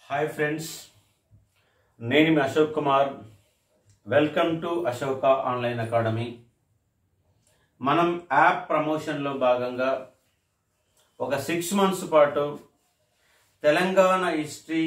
hi friends నేను మీ Ashok Kumar welcome to Ashoka online academy మనం యాప్ ప్రమోషన్లో భాగంగా ఒక సిక్స్ మంత్స్ పాటు తెలంగాణ హిస్టరీ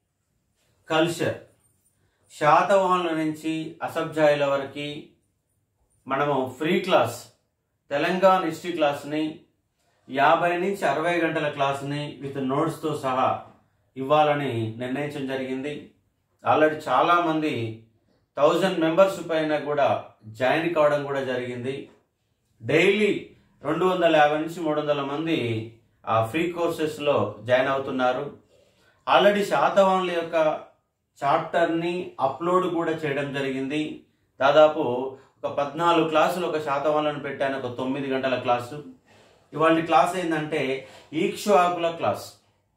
కల్చర్ శాతవాహనుల నుంచి అసబ్జాయిల వరకు మనము ఫ్రీ క్లాస్ తెలంగాణ హిస్టరీ క్లాస్ని యాభై నుంచి అరవై గంటల క్లాస్ని విత్ నోట్స్తో సహా ఇవ్వాలని నిర్ణయించడం జరిగింది ఆల్రెడీ చాలామంది థౌజండ్ మెంబర్స్ పైన కూడా జాయిన్ కావడం కూడా జరిగింది డైలీ రెండు వందల యాభై నుంచి మూడు వందల మంది ఆ ఫ్రీ కోర్సెస్లో జాయిన్ అవుతున్నారు ఆల్రెడీ శాతవాహనుల యొక్క చాప్టర్ని అప్లోడ్ కూడా చేయడం జరిగింది దాదాపు ఒక పద్నాలుగు క్లాసులు ఒక శాతవాహనులను పెట్టాను ఒక తొమ్మిది గంటల క్లాసు ఇవాళ క్లాస్ ఏంటంటే ఈక్షువాకుల class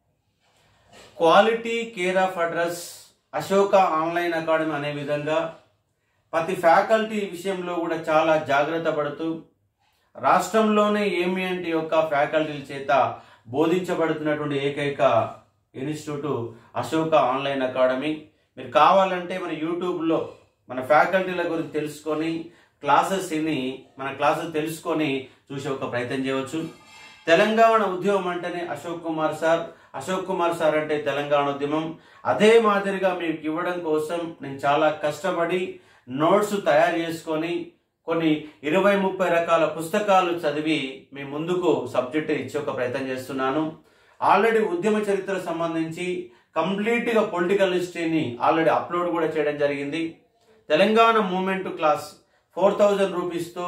quality care of address Ashoka online academy అనే విధంగా ప్రతి ఫ్యాకల్టీ విషయంలో కూడా చాలా జాగ్రత్త పడుతూ రాష్ట్రంలోనే ఏమిఎన్టీ యొక్క ఫ్యాకల్టీల చేత బోధించబడుతున్నటువంటి ఏకైక ఇన్స్టిట్యూట్ అశోక ఆన్లైన్ అకాడమీ మీరు కావాలంటే మన యూట్యూబ్లో మన ఫ్యాకల్టీల గురించి తెలుసుకొని క్లాసెస్ విని మన క్లాసెస్ తెలుసుకొని చూసే ఒక ప్రయత్నం చేయవచ్చు తెలంగాణ ఉద్యమం అంటేనే అశోక్ కుమార్ సార్ అశోక్ కుమార్ సార్ అంటే తెలంగాణ ఉద్యమం అదే మాదిరిగా మీకు ఇవ్వడం కోసం నేను చాలా కష్టపడి నోట్స్ తయారు చేసుకొని కొన్ని ఇరవై ముప్పై రకాల పుస్తకాలు చదివి మీ ముందుకు సబ్జెక్ట్ ఇచ్చే ఒక ప్రయత్నం చేస్తున్నాను ఆల్రెడీ ఉద్యమ చరిత్ర సంబంధించి కంప్లీట్గా పొలిటికల్ హిస్టరీని ఆల్రెడీ అప్లోడ్ కూడా చేయడం జరిగింది Telangana movement class four thousand రూపీస్తో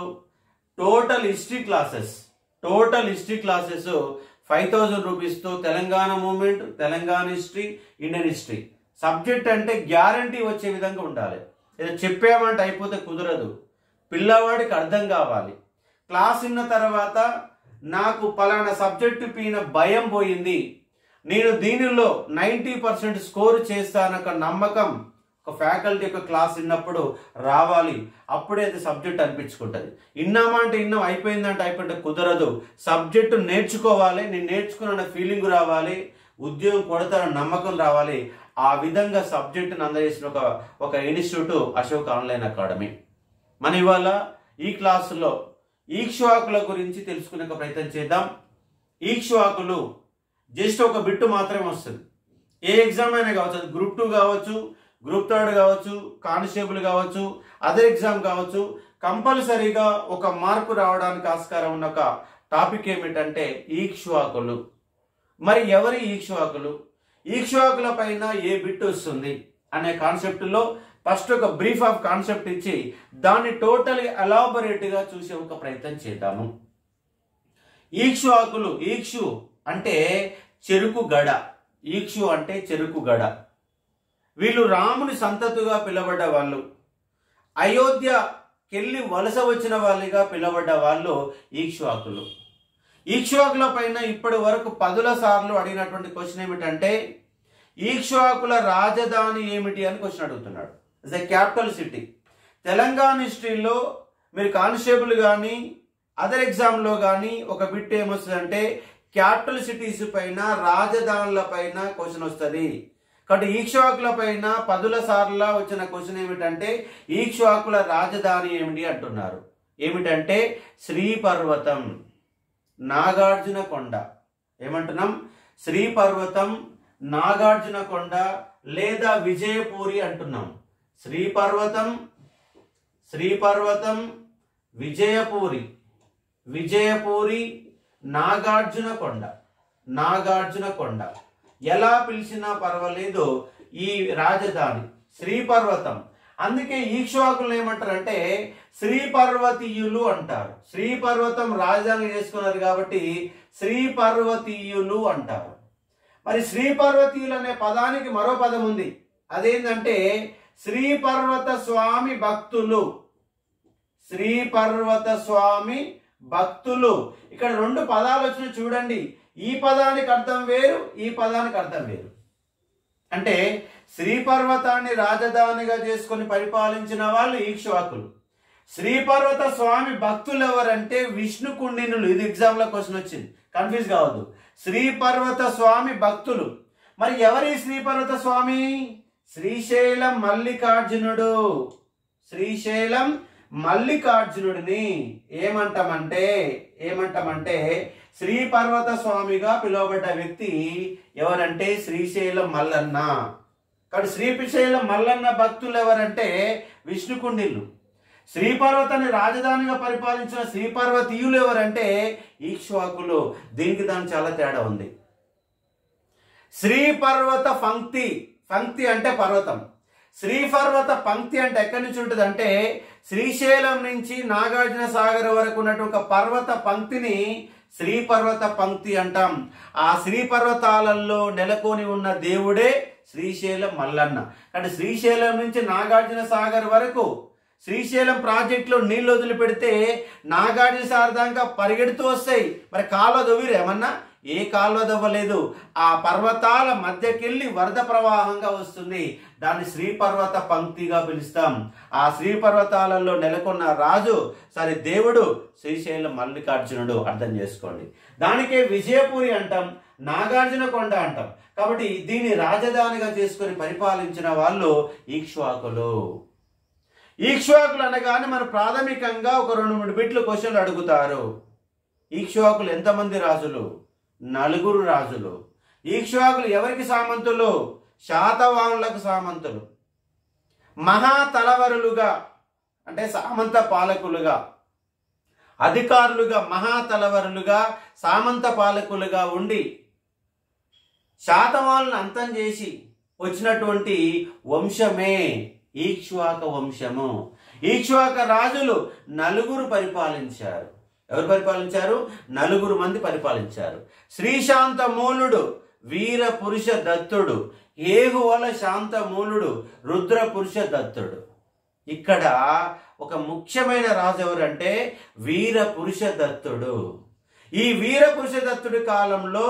total history classes total history classes five thousand రూపీస్తో Telangana movement Telangana history Indian history subject అంటే గ్యారంటీ వచ్చే విధంగా ఉండాలి ఏదో చెప్పామంటే అయిపోతే కుదరదు పిల్లవాడికి అర్థం కావాలి క్లాస్ విన్న తర్వాత నాకు పలానా సబ్జెక్టు పైన భయం పోయింది నేను దీనిలో నైంటీ పర్సెంట్ స్కోర్ చేస్తానొక నమ్మకం ఒక ఫ్యాకల్టీ యొక్క క్లాస్ విన్నప్పుడు రావాలి అప్పుడే అది సబ్జెక్ట్ అనిపించుకుంటుంది ఇన్నామా అంటే ఇన్నాం అయిపోయిందంటే అయిపోయింటే కుదరదు సబ్జెక్టు నేర్చుకోవాలి నేను నేర్చుకున్న ఫీలింగ్ రావాలి ఉద్యోగం కొడతానన్న నమ్మకం రావాలి ఆ విధంగా సబ్జెక్టును అందజేసిన ఒక ఒక ఇన్స్టిట్యూట్ అశోక్ ఆన్లైన్ అకాడమీ మన ఇవాళ ఈ క్లాసులో ఈక్షవాకుల గురించి తెలుసుకునే ఒక ప్రయత్నం చేద్దాం ఈక్షవాకులు జస్ట్ ఒక బిట్టు మాత్రమే వస్తుంది ఏ ఎగ్జామ్ అయినా కావచ్చు అది గ్రూప్ టూ కావచ్చు గ్రూప్ థర్డ్ కావచ్చు కానిస్టేబుల్ కావచ్చు అదర్ ఎగ్జామ్ కావచ్చు కంపల్సరీగా ఒక మార్కు రావడానికి ఆస్కారం ఉన్న ఒక టాపిక్ ఏమిటంటే ఈక్షవాకులు మరి ఎవరి ఈక్షవాకులు ఈక్షవాకుల పైన ఏ బిట్ వస్తుంది అనే కాన్సెప్ట్లో ఫస్ట్ ఒక బ్రీఫ్ ఆఫ్ కాన్సెప్ట్ ఇచ్చి దాన్ని టోటల్ ఎలాబొరేట్గా చూసే ఒక ప్రయత్నం చేద్దాము ఈక్షువాకులు ఈక్షు అంటే చెరుకు గడ ఈక్షు అంటే చెరుకు గడ వీళ్ళు రాముని సంతతిగా పిలవడ్డ వాళ్ళు అయోధ్యకెళ్ళి వలస వచ్చిన వాళ్ళుగా పిలవడ్డ వాళ్ళు ఈక్షువాకులు ఈక్షువాకుల పైన ఇప్పటి వరకు పదుల సార్లు అడిగినటువంటి క్వశ్చన్ ఏమిటంటే ఈక్షువాకుల రాజధాని ఏమిటి అని క్వశ్చన్ అడుగుతున్నాడు is the capital city Telangana హిస్టరీలో మీరు కానిస్టేబుల్ కానీ అదర్ ఎగ్జామ్లో కానీ ఒక బిట్ ఏమొస్తుందంటే క్యాపిటల్ సిటీస్ పైన రాజధానుల పైన క్వశ్చన్ వస్తుంది కాబట్టి ఈక్షవాకుల పైన పదుల సార్ల వచ్చిన క్వశ్చన్ ఏమిటంటే ఈక్షవాకుల రాజధాని ఏమిటి అంటున్నారు ఏమిటంటే శ్రీపర్వతం నాగార్జున కొండ ఏమంటున్నాం శ్రీపర్వతం నాగార్జున కొండ లేదా విజయపూరి అంటున్నాం శ్రీపర్వతం శ్రీపర్వతం విజయపూరి విజయపూరి నాగార్జున కొండ నాగార్జున కొండ ఎలా పిలిచినా పర్వాలేదు ఈ రాజధాని శ్రీపర్వతం అందుకే ఈక్షవాకులు ఏమంటారంటే శ్రీపర్వతీయులు అంటారు శ్రీపర్వతం రాజధాని చేసుకున్నారు కాబట్టి శ్రీపర్వతీయులు అంటారు మరి శ్రీపర్వతీయులు అనే పదానికి మరో పదం ఉంది అదేంటంటే శ్రీపర్వత స్వామి భక్తులు శ్రీపర్వత స్వామి భక్తులు ఇక్కడ రెండు పదాలు వచ్చిన చూడండి ఈ పదానికి అర్థం వేరు ఈ పదానికి అర్థం వేరు అంటే శ్రీపర్వతాన్ని రాజధానిగా చేసుకొని పరిపాలించిన వాళ్ళు ఈక్షవాకులు శ్రీపర్వత స్వామి భక్తులు ఎవరంటే విష్ణు కుండినులు ఇది ఎగ్జామ్లో క్వశ్చన్ వచ్చింది కన్ఫ్యూజ్ కావద్దు శ్రీపర్వత స్వామి భక్తులు మరి ఎవరి శ్రీపర్వత స్వామి శ్రీశైలం మల్లికార్జునుడు శ్రీశైలం మల్లికార్జునుడిని ఏమంటామంటే ఏమంటామంటే శ్రీపర్వత స్వామిగా పిలువబడ్డ వ్యక్తి ఎవరంటే శ్రీశైలం మల్లన్న కాబట్టి శ్రీశైలం మల్లన్న భక్తులు ఎవరంటే విష్ణుకుండిళ్ళు శ్రీపర్వతాన్ని రాజధానిగా పరిపాలించిన శ్రీపర్వతీయులు ఎవరంటే ఈక్ష్వాకులు దీనికి దానికి చాలా తేడా ఉంది శ్రీపర్వత పంక్తి పంక్తి అంటే పర్వతం శ్రీపర్వత పంక్తి అంటే ఎక్కడి నుంచి ఉంటుంది అంటే శ్రీశైలం నుంచి నాగార్జున సాగర్ వరకు ఉన్నటువంటి ఒక పర్వత పంక్తిని శ్రీపర్వత పంక్తి అంటాం ఆ శ్రీపర్వతాలలో నెలకొని ఉన్న దేవుడే శ్రీశైలం మల్లన్న అంటే శ్రీశైలం నుంచి నాగార్జున సాగర్ వరకు శ్రీశైలం ప్రాజెక్టులో నీళ్లు వదిలిపెడితే నాగార్జున సాగర్ దాకా పరిగెడుతూ వస్తాయి మరి కాలువ దొవ్విరు ఏమన్నా ఏ కాలువ దవ్వలేదు ఆ పర్వతాల మధ్యకెళ్ళి వరద ప్రవాహంగా వస్తుంది దాన్ని శ్రీపర్వత పంక్తిగా పిలుస్తాం ఆ శ్రీపర్వతాలలో నెలకొన్న రాజు సరే దేవుడు శ్రీశైలం మల్లికార్జునుడు అర్థం చేసుకోండి దానికే విజయపురి అంటాం నాగార్జున కొండ అంటాం కాబట్టి దీన్ని రాజధానిగా చేసుకొని పరిపాలించిన వాళ్ళు ఈక్ష్వాకులు ఈక్ష్వాకులు అనగానే మన ప్రాథమికంగా ఒక రెండు మూడు బిట్లు క్వశ్చన్లు అడుగుతారు ఈక్ష్వాకులు ఎంతమంది రాజులు నలుగురు రాజులు ఈక్ష్వాకులు ఎవరికి సామంతులు శాతవాహనులకు సామంతులు మహా తలవరులుగా అంటే సామంత పాలకులుగా అధికారులుగా మహా తలవరులుగా సామంత పాలకులుగా ఉండి శాతవాళ్ళను అంతం చేసి వచ్చినటువంటి వంశమే ఈక్ష్వాక వంశము ఈక్ష్వాక రాజులు నలుగురు పరిపాలించారు ఎవరు పరిపాలించారు నలుగురు మంది పరిపాలించారు శ్రీశాంత మూలుడు వీర పురుష దత్తుడు ఏగువల శాంత మూలుడు రుద్ర పురుష దత్తుడు ఇక్కడ ఒక ముఖ్యమైన రాజు ఎవరంటే వీర పురుష దత్తుడు ఈ వీర పురుష దత్తుడి కాలంలో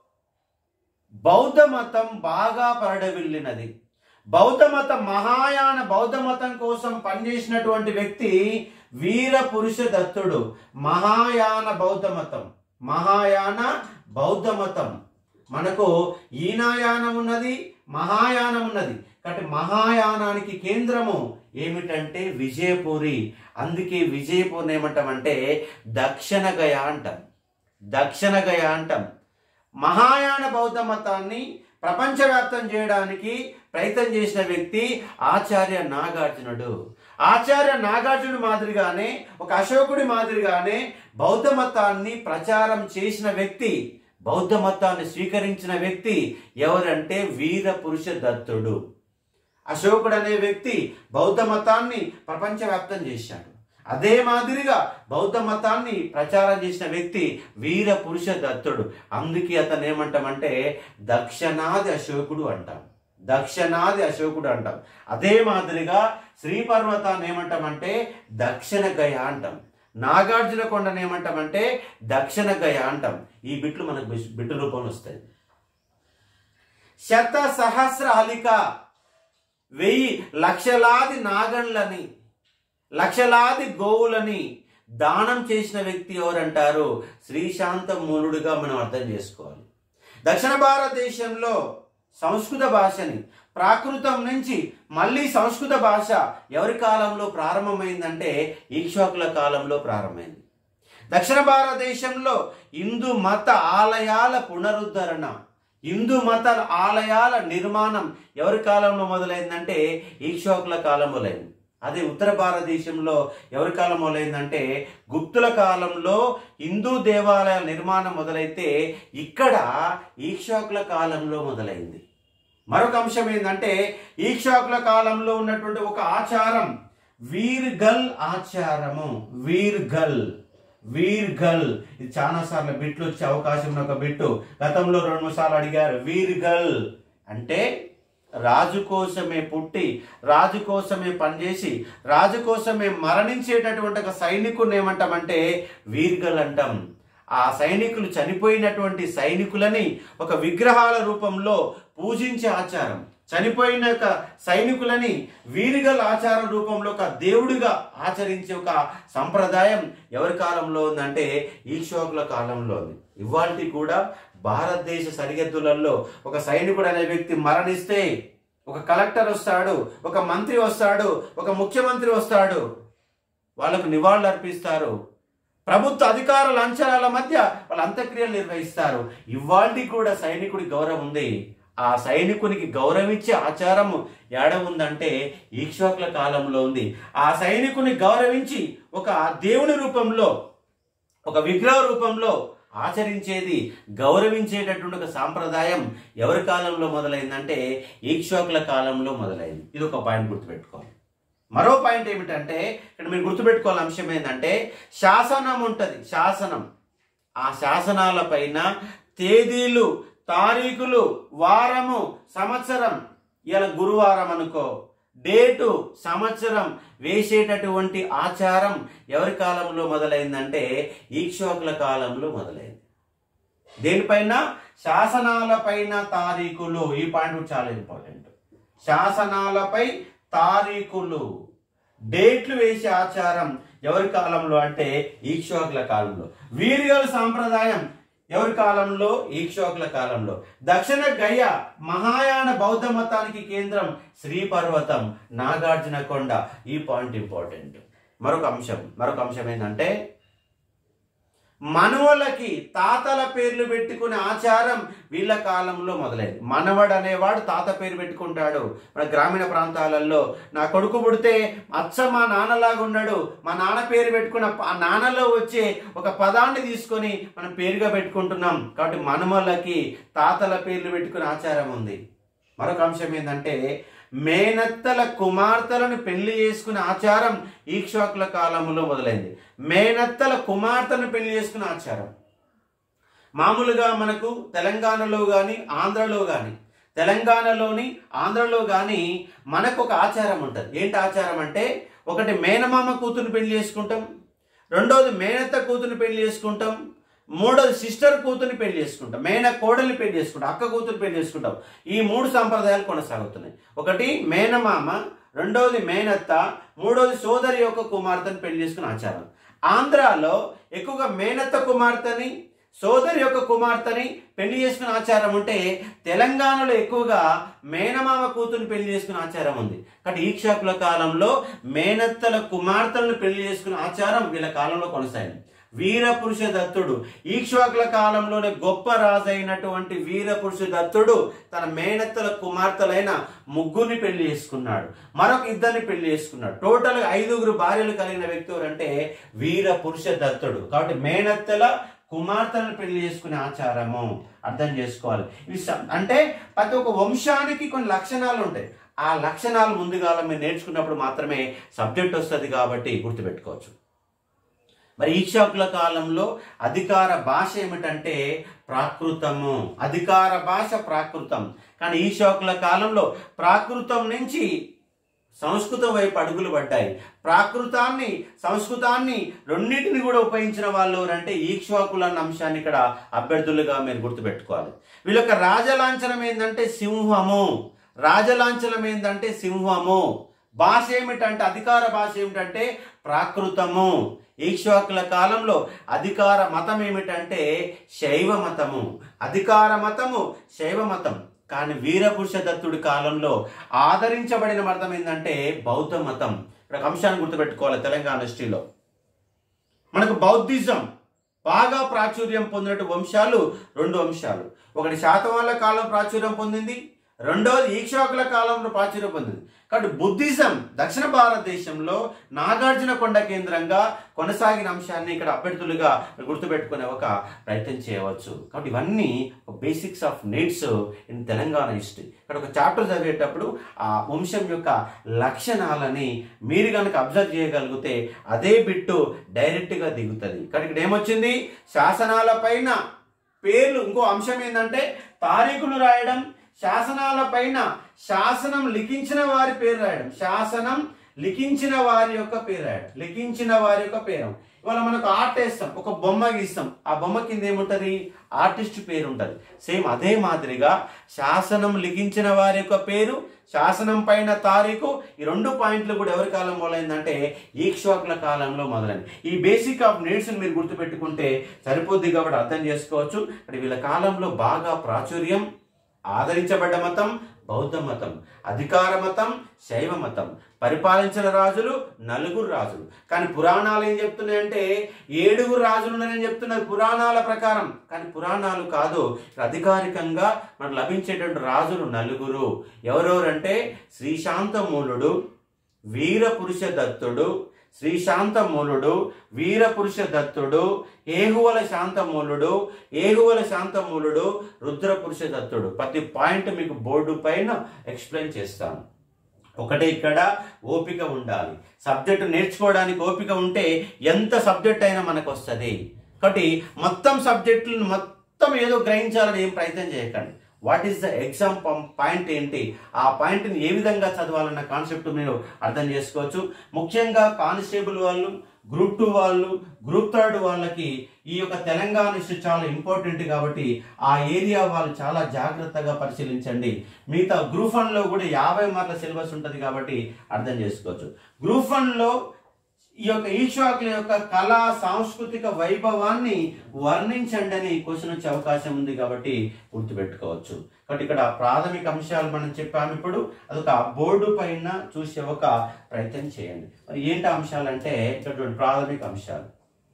బౌద్ధ మతం బాగా పరడవిల్లినది బౌద్ధ మతం మహాయాన బౌద్ధ మతం కోసం పనిచేసినటువంటి వ్యక్తి వీర పురుష దత్తుడు మహాయాన బౌద్ధ మతం మహాయాన బౌద్ధ మతం మనకు ఈనాయానం ఉన్నది మహాయానం ఉన్నది కాబట్టి మహాయానానికి కేంద్రము ఏమిటంటే విజయపురి అందుకే విజయపూర్ని ఏమంటామంటే దక్షిణ గయ అంటాం దక్షిణ గయ అంటాం మహాయాన బౌద్ధ మతాన్ని ప్రపంచవ్యాప్తం చేయడానికి ప్రయత్నం చేసిన వ్యక్తి ఆచార్య నాగార్జునుడు ఆచార్య నాగార్జునుడు మాదిరిగానే ఒక అశోకుడి మాదిరిగానే బౌద్ధ మతాన్ని ప్రచారం చేసిన వ్యక్తి బౌద్ధ మతాన్ని స్వీకరించిన వ్యక్తి ఎవరంటే వీర పురుష దత్తుడు అశోకుడు అనే వ్యక్తి బౌద్ధ మతాన్ని ప్రపంచవ్యాప్తం చేశాడు అదే మాదిరిగా బౌద్ధ మతాన్ని ప్రచారం చేసిన వ్యక్తి వీర పురుష దత్తుడు అందుకే అతను ఏమంటామంటే దక్షిణాది అశోకుడు అంటాం దక్షిణాది అశోకుడు అంటాం అదే మాదిరిగా శ్రీపర్వతాన్ని ఏమంటామంటే దక్షిణ గయ అంటాం నాగార్జున కొండను ఏమంటామంటే దక్షిణ గయ అంటాం ఈ బిట్లు మనకు బిట్- బిట్టు రూపంలో వస్తాయి శత సహస్ర అలిక వెయ్యి లక్షలాది నాగన్లని లక్షలాది గోవులని దానం చేసిన వ్యక్తి ఎవరంటారు శ్రీశాంత మూలుడుగా మనం అర్థం చేసుకోవాలి దక్షిణ భారతదేశంలో సంస్కృత భాషని ప్రాకృతం నుంచి మళ్ళీ సంస్కృత భాష ఎవరి కాలంలో ప్రారంభమైందంటే ఈక్ష్వాకుల కాలంలో ప్రారంభమైంది దక్షిణ భారతదేశంలో హిందూ మత ఆలయాల పునరుద్ధరణ హిందూ మత ఆలయాల నిర్మాణం ఎవరి కాలంలో మొదలైందంటే ఈక్ష్వాకుల కాలం మొదలైంది అదే ఉత్తర భారతదేశంలో ఎవరి కాలం మొదలైందంటే గుప్తుల కాలంలో హిందూ దేవాలయాల నిర్మాణం మొదలైతే ఇక్కడ ఈక్షాకుల కాలంలో మొదలైంది మరొక అంశం ఏంటంటే ఈక్షాకుల కాలంలో ఉన్నటువంటి ఒక ఆచారం వీర్గల్ ఆచారము వీర్గల్ వీర్గల్ ఇది చాలా సార్లు బిట్లు వచ్చే అవకాశం ఉన్న ఒక బిట్టు గతంలో రెండు మూడు సార్లు అడిగారు వీర్గల్ అంటే రాజు కోసమే పుట్టి రాజు కోసమే పనిచేసి రాజు కోసమే మరణించేటటువంటి ఒక సైనికుని ఏమంటామంటే వీర్గల్ అంటాం ఆ సైనికులు చనిపోయినటువంటి సైనికులని ఒక విగ్రహాల రూపంలో పూజించే ఆచారం చనిపోయిన ఒక సైనికులని వీరిగల ఆచార రూపంలో ఒక దేవుడిగా ఆచరించే ఒక సంప్రదాయం ఎవరి కాలంలో ఉందంటే ఈశ్వకుల కాలంలో ఉంది ఇవాళ కూడా భారతదేశ సరిహద్దులలో ఒక సైనికుడు అనే వ్యక్తి మరణిస్తే ఒక కలెక్టర్ వస్తాడు ఒక మంత్రి వస్తాడు ఒక ముఖ్యమంత్రి వస్తాడు వాళ్ళకు నివాళులు అర్పిస్తారు ప్రభుత్వ అధికార లంచనాల మధ్య వాళ్ళ అంత్యక్రియలు నిర్వహిస్తారు ఇవాళకి కూడా సైనికుడి గౌరవం ఉంది ఆ సైనికునికి గౌరవించే ఆచారము ఏడ ఉందంటే ఈక్ష్వాకుల కాలంలో ఉంది ఆ సైనికుని గౌరవించి ఒక దేవుని రూపంలో ఒక విగ్రహ రూపంలో ఆచరించేది గౌరవించేటటువంటి ఒక సాంప్రదాయం ఎవరి కాలంలో మొదలైందంటే ఈక్ష్వాకుల కాలంలో మొదలైంది ఇది ఒక పాయింట్ గుర్తుపెట్టుకోవాలి మరో పాయింట్ ఏమిటంటే ఇక్కడ మీరు గుర్తుపెట్టుకోవాలి అంశం ఏంటంటే శాసనం ఉంటుంది శాసనం ఆ శాసనాల పైన తేదీలు తారీఖులు వారము సంవత్సరం ఇలా గురువారం అనుకో డేటు సంవత్సరం వేసేటటువంటి ఆచారం ఎవరి కాలంలో మొదలైందంటే ఈక్షోకుల కాలంలో మొదలైంది దేనిపైన శాసనాలపైన తారీఖులు ఈ పాయింట్ చాలా ఇంపార్టెంట్ శాసనాలపై తారీఖులు డేట్లు వేసే ఆచారం ఎవరి కాలంలో అంటే ఈక్షోకుల కాలంలో వీరిగల సాంప్రదాయం ఎవరి కాలంలో ఈక్షోకుల కాలంలో దక్షిణ గయ మహాయాన బౌద్ధ మతానికి కేంద్రం శ్రీపర్వతం నాగార్జున కొండ ఈ పాయింట్ ఇంపార్టెంట్ మరొక అంశం మరొక అంశం ఏంటంటే మనవలకి తాతల పేర్లు పెట్టుకునే ఆచారం వీళ్ళ కాలంలో మొదలైంది మనవడు అనేవాడు తాత పేరు పెట్టుకుంటాడు మన గ్రామీణ ప్రాంతాలలో నా కొడుకు పుడితే అచ్చ మా నాన్నలాగా ఉన్నాడు మా నాన్న పేరు పెట్టుకున్న ఆ నాన్నలో వచ్చే ఒక పదాన్ని తీసుకొని మనం పేరుగా పెట్టుకుంటున్నాం కాబట్టి మనవలకి తాతల పేర్లు పెట్టుకునే ఆచారం ఉంది మరొక అంశం ఏంటంటే మేనత్తల కుమార్తెలను పెళ్లి చేసుకునే ఆచారం ఈక్షోకుల కాలంలో మొదలైంది మేనత్తల కుమార్తెలను పెళ్లి చేసుకునే ఆచారం మామూలుగా మనకు తెలంగాణలో కానీ ఆంధ్రలో కానీ తెలంగాణలోని ఆంధ్రలో కానీ మనకు ఒక ఆచారం ఉంటుంది ఏంటి ఆచారం అంటే ఒకటి మేనమామ కూతురు పెళ్లి చేసుకుంటాం రెండోది మేనత్త కూతురు పెళ్లి చేసుకుంటాం మూడోది సిస్టర్ కూతుర్ని పెళ్లి చేసుకుంటాం మేన కోడల్ని పెళ్లి చేసుకుంటాం అక్క కూతురు పెళ్లి చేసుకుంటాం ఈ మూడు సంప్రదాయాలు కొనసాగుతున్నాయి ఒకటి మేనమామ రెండోది మేనత్త మూడోది సోదరి యొక్క కుమార్తెని పెళ్లి చేసుకునే ఆచారం ఆంధ్రాలో ఎక్కువగా మేనత్త కుమార్తెని సోదరి యొక్క కుమార్తెని పెళ్లి చేసుకునే ఆచారం ఉంటే తెలంగాణలో ఎక్కువగా మేనమామ కూతుర్ని పెళ్లి చేసుకునే ఆచారం ఉంది కాబట్టి ఈక్షకుల కాలంలో మేనత్తల కుమార్తెలను పెళ్లి చేసుకునే ఆచారం వీళ్ళ కాలంలో కొనసాగింది వీరపురుష దత్తుడు ఈక్ష్వాకుల కాలంలోనే గొప్ప రాజు అయినటువంటి వీరపురుష దత్తుడు తన మేనత్తల కుమార్తెలైన ముగ్గురిని పెళ్లి చేసుకున్నాడు మరొక ఇద్దరిని పెళ్లి చేసుకున్నాడు టోటల్ ఐదుగురు భార్యలు కలిగిన వ్యక్తి ఎవరంటే వీరపురుష దత్తుడు కాబట్టి మేనత్తల కుమార్తెలను పెళ్లి చేసుకునే ఆచారము అర్థం చేసుకోవాలి ఇవి స- అంటే ప్రతి ఒక్క వంశానికి కొన్ని లక్షణాలు ఉంటాయి ఆ లక్షణాలు ముందుగా మీరు నేర్చుకున్నప్పుడు మాత్రమే సబ్జెక్ట్ వస్తుంది కాబట్టి గుర్తుపెట్టుకోవచ్చు మరి ఈక్షకుల కాలంలో అధికార భాష ఏమిటంటే ప్రాకృతము అధికార భాష ప్రాకృతం కానీ ఈక్షకుల కాలంలో ప్రాకృతం నుంచి సంస్కృతం వైపు అడుగులు పడ్డాయి ప్రాకృతాన్ని సంస్కృతాన్ని రెండింటిని కూడా ఉపయోగించిన వాళ్ళు ఎవరంటే ఈక్ష్వాకులు అన్న అంశాన్ని ఇక్కడ అభ్యర్థులుగా మీరు గుర్తుపెట్టుకోవాలి వీళ్ళ యొక్క రాజలాంఛనం ఏంటంటే సింహము రాజలాంఛనం ఏంటంటే సింహము భాష ఏమిటంటే అధికార భాష ఏమిటంటే ప్రాకృతము ఈక్ష్వాకుల కాలంలో అధికార మతం ఏమిటంటే శైవ మతము అధికార మతము శైవ మతం కానీ వీరపురుష దత్తుడి కాలంలో ఆదరించబడిన మతం ఏంటంటే బౌద్ధ మతం ఇక్కడ ఒక అంశాన్ని గుర్తుపెట్టుకోవాలి తెలంగాణ హిస్టరీలో మనకు బౌద్ధిజం బాగా ప్రాచుర్యం పొందినట్టు వంశాలు రెండు వంశాలు ఒకటి శాతవాళ్ళ కాలం ప్రాచుర్యం పొందింది రెండవది ఈక్షాకుల కాలంలో ప్రాచుర్యం పొందింది కాబట్టి బుద్ధిజం దక్షిణ భారతదేశంలో నాగార్జున కొండ కేంద్రంగా కొనసాగిన అంశాన్ని ఇక్కడ అభ్యర్థులుగా గుర్తుపెట్టుకునే ఒక ప్రయత్నం చేయవచ్చు కాబట్టి ఇవన్నీ basics of needs in Telangana history ఇక్కడ ఒక చాప్టర్ చదివేటప్పుడు ఆ వంశం యొక్క లక్షణాలని మీరు కనుక అబ్జర్వ్ చేయగలిగితే అదే బిట్టు డైరెక్ట్గా దిగుతుంది కానీ ఇక్కడ ఏమొచ్చింది శాసనాల పైన పేర్లు ఇంకో అంశం ఏంటంటే తారీఖులు రాయడం శాసనాల పైన శాసనం లిఖించిన వారి పేరు రాయడం శాసనం లిఖించిన వారి యొక్క పేరు రాయడం లిఖించిన వారి యొక్క పేరు ఇవాళ మనకు ఆర్ట్ వేస్తాం ఒక బొమ్మ గీస్తాం ఆ బొమ్మ కింద ఏముంటది ఆర్టిస్ట్ పేరు ఉంటది సేమ్ అదే మాదిరిగా శాసనం లిఖించిన వారి యొక్క పేరు శాసనం పైన తారీఖు ఈ రెండు పాయింట్లు కూడా ఎవరి కాలం మొదలైందంటే ఈక్ష్వాకుల కాలంలో మొదలైంది ఈ బేసిక్ ఆఫ్ నీడ్స్ మీరు గుర్తుపెట్టుకుంటే సరిపోద్ది కాబట్టి అర్థం చేసుకోవచ్చు అంటే వీళ్ళ కాలంలో బాగా ప్రాచుర్యం ఆదరించబడ్డ మతం బౌద్ధ మతం అధికార మతం శైవ మతం పరిపాలించిన రాజులు నలుగురు రాజులు కానీ పురాణాలు ఏం చెప్తున్నాయంటే ఏడుగురు రాజులు ఉన్నారని చెప్తున్నారు పురాణాల ప్రకారం కానీ పురాణాలు కాదు అధికారికంగా మనకు లభించేటువంటి రాజులు నలుగురు ఎవరెవరంటే శ్రీశాంతమూలుడు వీరపురుష దత్తుడు శ్రీశాంతమూలుడు వీరపురుష దత్తుడు ఏహువల శాంతమూలుడు ఏహువల శాంతమూలుడు రుద్రపురుష దత్తుడు ప్రతి పాయింట్ మీకు బోర్డు పైన ఎక్స్ప్లెయిన్ చేస్తాను ఒకటే ఇక్కడ ఓపిక ఉండాలి సబ్జెక్టు నేర్చుకోవడానికి ఓపిక ఉంటే ఎంత సబ్జెక్ట్ అయినా మనకు వస్తుంది కాబట్టి మొత్తం సబ్జెక్టులను మొత్తం ఏదో గ్రహించాలని ఏం ప్రయత్నం చేయకండి what is the exam point ఏంటి ఆ పాయింట్ని ఏ విధంగా చదవాలన్న కాన్సెప్ట్ మీరు అర్థం చేసుకోవచ్చు ముఖ్యంగా కానిస్టేబుల్ వాళ్ళు గ్రూప్ టూ వాళ్ళు గ్రూప్ థర్డ్ వాళ్ళకి ఈ యొక్క తెలంగాణ ఇష్యూ చాలా ఇంపార్టెంట్ కాబట్టి ఆ ఏరియా వాళ్ళు చాలా జాగ్రత్తగా పరిశీలించండి మిగతా గ్రూప్ వన్ లో కూడా యాభై మార్కుల సిలబస్ ఉంటుంది కాబట్టి అర్థం చేసుకోవచ్చు గ్రూప్ వన్ లో ఈ యొక్క ఈశ్వాకుల యొక్క కళా సాంస్కృతిక వైభవాన్ని వర్ణించండి అని క్వశ్చన్ వచ్చే అవకాశం ఉంది కాబట్టి గుర్తుపెట్టుకోవచ్చు కాబట్టి ఇక్కడ ప్రాథమిక అంశాలు మనం చెప్పాము ఇప్పుడు అదొక బోర్డు పైన చూసే ఒక ప్రయత్నం చేయండి మరి ఏంటి అంశాలు అంటే ఇక్కడ చూడండి ప్రాథమిక అంశాలు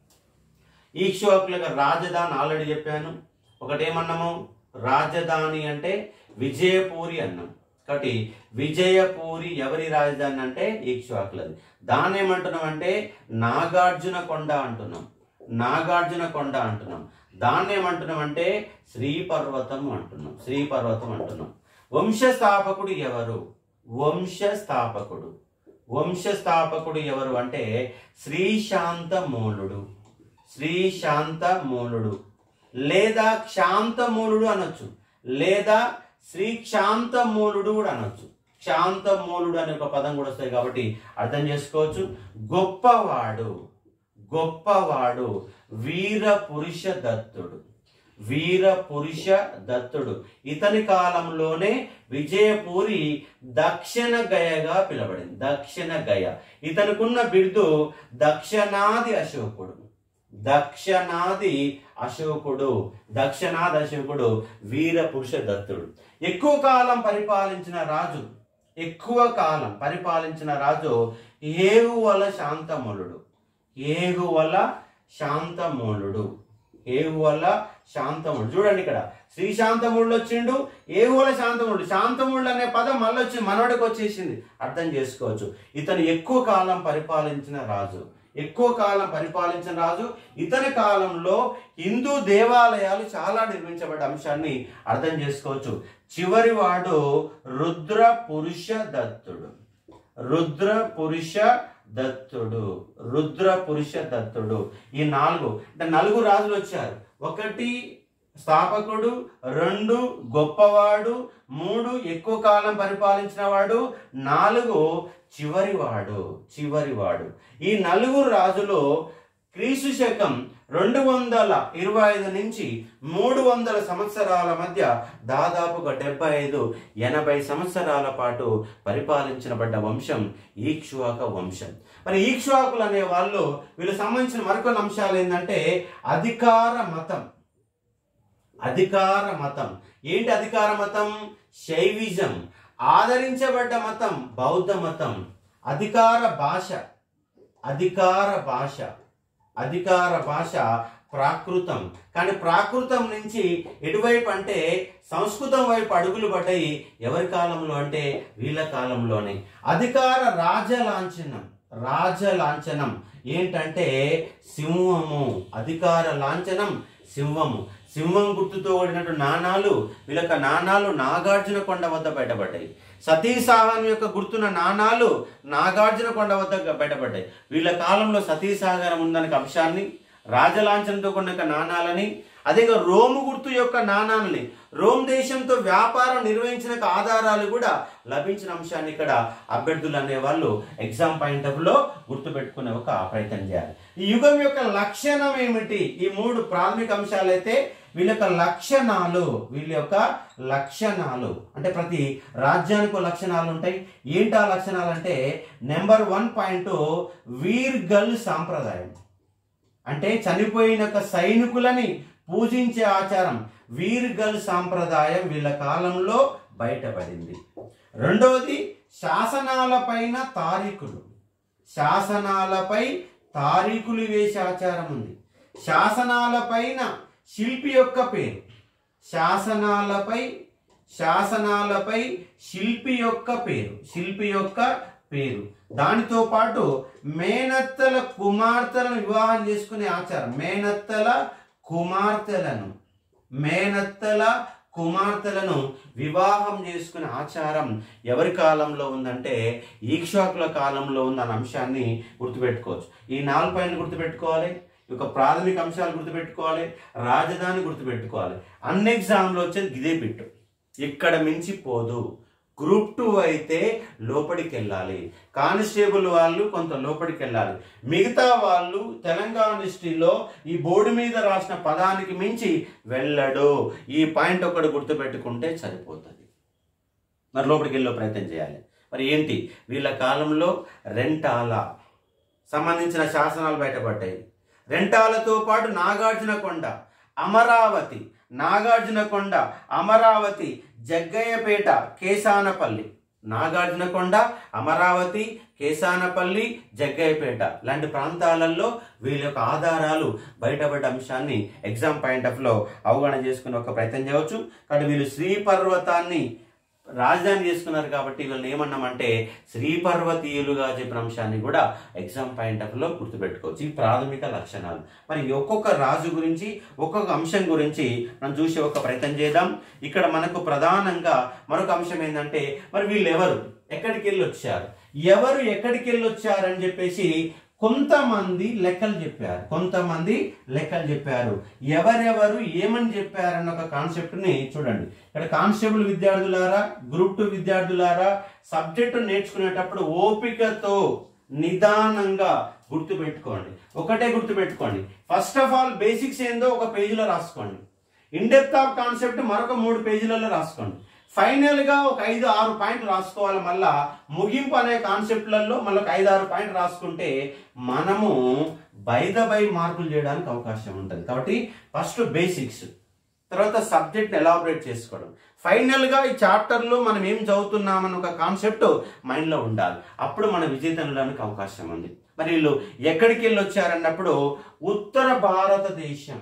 ఈశ్వాకుల యొక్క రాజధాని ఆల్రెడీ చెప్పాను ఒకటేమన్నాము రాజధాని అంటే విజయపూరి అన్నాం కాబట్టి విజయపూరి ఎవరి రాజధాని అంటే ఈక్ష్వాకులది దాన్ని ఏమంటున్నాం అంటే నాగార్జున కొండ అంటున్నాం నాగార్జున కొండ అంటున్నాం దాన్ని ఏమంటున్నాం అంటే శ్రీపర్వతం అంటున్నాం శ్రీపర్వతం అంటున్నాం వంశస్థాపకుడు ఎవరు వంశస్థాపకుడు వంశస్థాపకుడు ఎవరు అంటే శ్రీశాంతమూలుడు శ్రీశాంతమూలుడు లేదా క్షాంతమూలుడు అనొచ్చు లేదా శ్రీ క్షాంతమూలుడు కూడా అనొచ్చు క్షాంతమూలుడు అనే ఒక పదం కూడా వస్తాయి కాబట్టి అర్థం చేసుకోవచ్చు గొప్పవాడు గొప్పవాడు వీర పురుష దత్తుడు వీర పురుష దత్తుడు ఇతని కాలంలోనే విజయపూరి దక్షిణ గయగా పిలబడింది దక్షిణ గయ ఇతనుకున్న బిరుదు దక్షిణాది అశోకుడు దక్షిణాది అశోకుడు దక్షిణాది అశోకుడు వీర పురుష దత్తుడు ఎక్కువ కాలం పరిపాలించిన రాజు ఎక్కువ కాలం పరిపాలించిన రాజు ఏగువల శాంతమూలుడు ఏగువల శాంతమూలుడు ఏగువల శాంతముడు చూడండి ఇక్కడ శ్రీ శాంతముడు వచ్చిండు ఏగువల శాంతముడు శాంతముడు అనే పదం మళ్ళీ వచ్చి మనవడికి వచ్చేసింది అర్థం చేసుకోవచ్చు ఇతను ఎక్కువ కాలం పరిపాలించిన రాజు ఎక్కువ కాలం పరిపాలించిన రాజు ఇతని కాలంలో హిందూ దేవాలయాలు చాలా నిర్మించబడ్డ అంశాన్ని అర్థం చేసుకోవచ్చు చివరి వాడు రుద్ర పురుష దత్తుడు రుద్ర పురుష దత్తుడు రుద్ర పురుష దత్తుడు ఈ నాలుగు అంటే నలుగురు రాజులు వచ్చారు ఒకటి స్థాపకుడు రెండు గొప్పవాడు మూడు ఎక్కువ కాలం పరిపాలించిన వాడు నాలుగు చివరివాడు చివరివాడు ఈ నలుగురు రాజులు క్రీస్తు శకం రెండు వందల ఇరవై ఐదు నుంచి మూడు వందల సంవత్సరాల మధ్య దాదాపుగా డెబ్బై ఐదు ఎనభై సంవత్సరాల పాటు పరిపాలించబడ్డ వంశం ఈక్ష్వాక వంశం మరి ఈక్ష్వాకులు అనే వాళ్ళు వీళ్ళు సంబంధించిన మరికొన్ని అంశాలు ఏంటంటే అధికార మతం అధికార మతం ఏంటి అధికార మతం శైవిజం ఆదరించబడ్డ మతం బౌద్ధ మతం అధికార భాష అధికార భాష అధికార భాష ప్రాకృతం కానీ ప్రాకృతం నుంచి ఎటువైపు అంటే సంస్కృతం వైపు అడుగులు పడ్డాయి ఎవరి కాలంలో అంటే వీళ్ళ కాలంలోనే అధికార రాజలాంఛనం రాజలాంఛనం ఏంటంటే సింహము అధికార లాంఛనం సింహము సింహం గుర్తుతో ఓడినట్టు నాణాలు వీళ్ళ నాణాలు నాగార్జున కొండ వద్ద బయటపడ్డాయి సతీసాగరం యొక్క గుర్తున్న నాణాలు నాగార్జున కొండ వద్ద బయటపడ్డాయి వీళ్ళ కాలంలో సతీసాగరం ఉందనే అంశాన్ని రాజలాంఛనంతో కొన్న నాణాలని అదే రోము గుర్తు యొక్క నాణాలని రోమ్ దేశంతో వ్యాపారం నిర్వహించిన ఆధారాలు కూడా లభించిన అంశాన్ని ఇక్కడ అభ్యర్థులు అనేవాళ్ళు ఎగ్జామ్ పాయింట్ ఆఫ్ లో గుర్తుపెట్టుకునే ఒక ప్రయత్నం చేయాలి ఈ యుగం యొక్క లక్షణం ఏమిటి ఈ మూడు ప్రాథమిక అంశాలైతే వీళ్ళ యొక్క లక్షణాలు వీళ్ళ యొక్క లక్షణాలు అంటే ప్రతి రాజ్యానికి ఓ లక్షణాలు ఉంటాయి ఏంటి ఆ లక్షణాలు అంటే నెంబర్ వన్ పాయింట్ వీర్గల్ సాంప్రదాయం అంటే చనిపోయిన యొక్క సైనికులని పూజించే ఆచారం వీర్గల్ సాంప్రదాయం వీళ్ళ కాలంలో బయటపడింది రెండవది శాసనాలపైన తారీఖులు శాసనాలపై తారీఖులు వేసే ఆచారం ఉంది శాసనాలపైన శిల్పి యొక్క పేరు శాసనాలపై శాసనాలపై శిల్పి యొక్క పేరు శిల్పి యొక్క పేరు దానితో పాటు మేనత్తల కుమార్తెలను వివాహం చేసుకునే ఆచారం మేనత్తల కుమార్తెలను మేనత్తల కుమార్తెలను వివాహం చేసుకునే ఆచారం ఎవరి కాలంలో ఉందంటే ఈక్షాకుల కాలంలో ఉందన్న అంశాన్ని గుర్తుపెట్టుకోవచ్చు ఈ నాలుగు పాయింట్లు గుర్తుపెట్టుకోవాలి ఈ యొక్క ప్రాథమిక అంశాలు గుర్తుపెట్టుకోవాలి రాజధాని గుర్తుపెట్టుకోవాలి అన్ని ఎగ్జామ్లో వచ్చేది ఇదే బిట్టు ఇక్కడ మించి పోదు గ్రూప్ టూ అయితే లోపలికి వెళ్ళాలి కానిస్టేబుల్ వాళ్ళు కొంత లోపలికి వెళ్ళాలి మిగతా వాళ్ళు తెలంగాణ హిస్టరీలో ఈ బోర్డు మీద రాసిన పదానికి మించి వెళ్ళడు ఈ పాయింట్ ఒకటి గుర్తుపెట్టుకుంటే సరిపోతుంది మరి లోపలికి వెళ్ళే ప్రయత్నం చేయాలి మరి ఏంటి వీళ్ళ కాలంలో రెంటాల సంబంధించిన శాసనాలు బయటపడ్డాయి రెంటాలతో పాటు నాగార్జున కొండ అమరావతి నాగార్జున కొండ అమరావతి జగ్గయ్యపేట కేసానపల్లి నాగార్జున కొండ అమరావతి కేసానపల్లి జగ్గయ్యపేట లాంటి ప్రాంతాలలో వీళ్ళ యొక్క ఆధారాలు బయటపడ్డ అంశాన్ని ఎగ్జామ్ పాయింట్ ఆఫ్ లో అవగాహన చేసుకునే ఒక ప్రయత్నం చేయవచ్చు కాబట్టి వీళ్ళు శ్రీ పర్వతాన్ని రాజధాని చేసుకున్నారు కాబట్టి వీళ్ళని ఏమన్నామంటే శ్రీ పర్వతీయులుగా చెప్పిన అంశాన్ని కూడా ఎగ్జామ్ పాయింట్ ఆఫ్ లో గుర్తుపెట్టుకోవచ్చు ఈ ప్రాథమిక లక్షణాలు మరి ఒక్కొక్క రాజు గురించి ఒక్కొక్క అంశం గురించి మనం చూసే ఒక ప్రయత్నం చేద్దాం ఇక్కడ మనకు ప్రధానంగా మరొక అంశం ఏంటంటే మరి వీళ్ళు ఎవరు ఎక్కడికి వెళ్ళి వచ్చారు ఎవరు ఎక్కడికి వెళ్ళి వచ్చారని చెప్పేసి కొంతమంది లెక్కలు చెప్పారు కొంతమంది లెక్కలు చెప్పారు ఎవరెవరు ఏమని చెప్పారన్న ఒక కాన్సెప్ట్ ని చూడండి ఇక్కడ కానిస్టేబుల్ విద్యార్థులారా గ్రూప్ టూ విద్యార్థులారా సబ్జెక్టు నేర్చుకునేటప్పుడు ఓపికతో నిదానంగా గుర్తు పెట్టుకోండి ఒకటే గుర్తు పెట్టుకోండి ఫస్ట్ ఆఫ్ ఆల్ బేసిక్స్ ఏందో ఒక పేజీలో రాసుకోండి ఇన్ డెప్త్ ఆఫ్ కాన్సెప్ట్ మరొక మూడు పేజీలలో రాసుకోండి ఫైనల్ గా ఒక ఐదు ఆరు పాయింట్లు రాసుకోవాలి మళ్ళా ముగింపు అనే కాన్సెప్ట్లలో మళ్ళీ ఒక ఐదు ఆరు పాయింట్లు రాసుకుంటే మనము బై ద బై మార్కులు చేయడానికి అవకాశం ఉంటుంది కాబట్టి ఫస్ట్ బేసిక్స్ తర్వాత సబ్జెక్ట్ ఎలాబరేట్ చేసుకోవడం ఫైనల్ గా ఈ చాప్టర్ లో మనం ఏం చదువుతున్నామని ఒక కాన్సెప్ట్ మైండ్ లో ఉండాలి అప్పుడు మన విజేత అనడానికి అవకాశం ఉంది మరి వీళ్ళు ఎక్కడికి వెళ్ళి వచ్చారన్నప్పుడు ఉత్తర భారతదేశం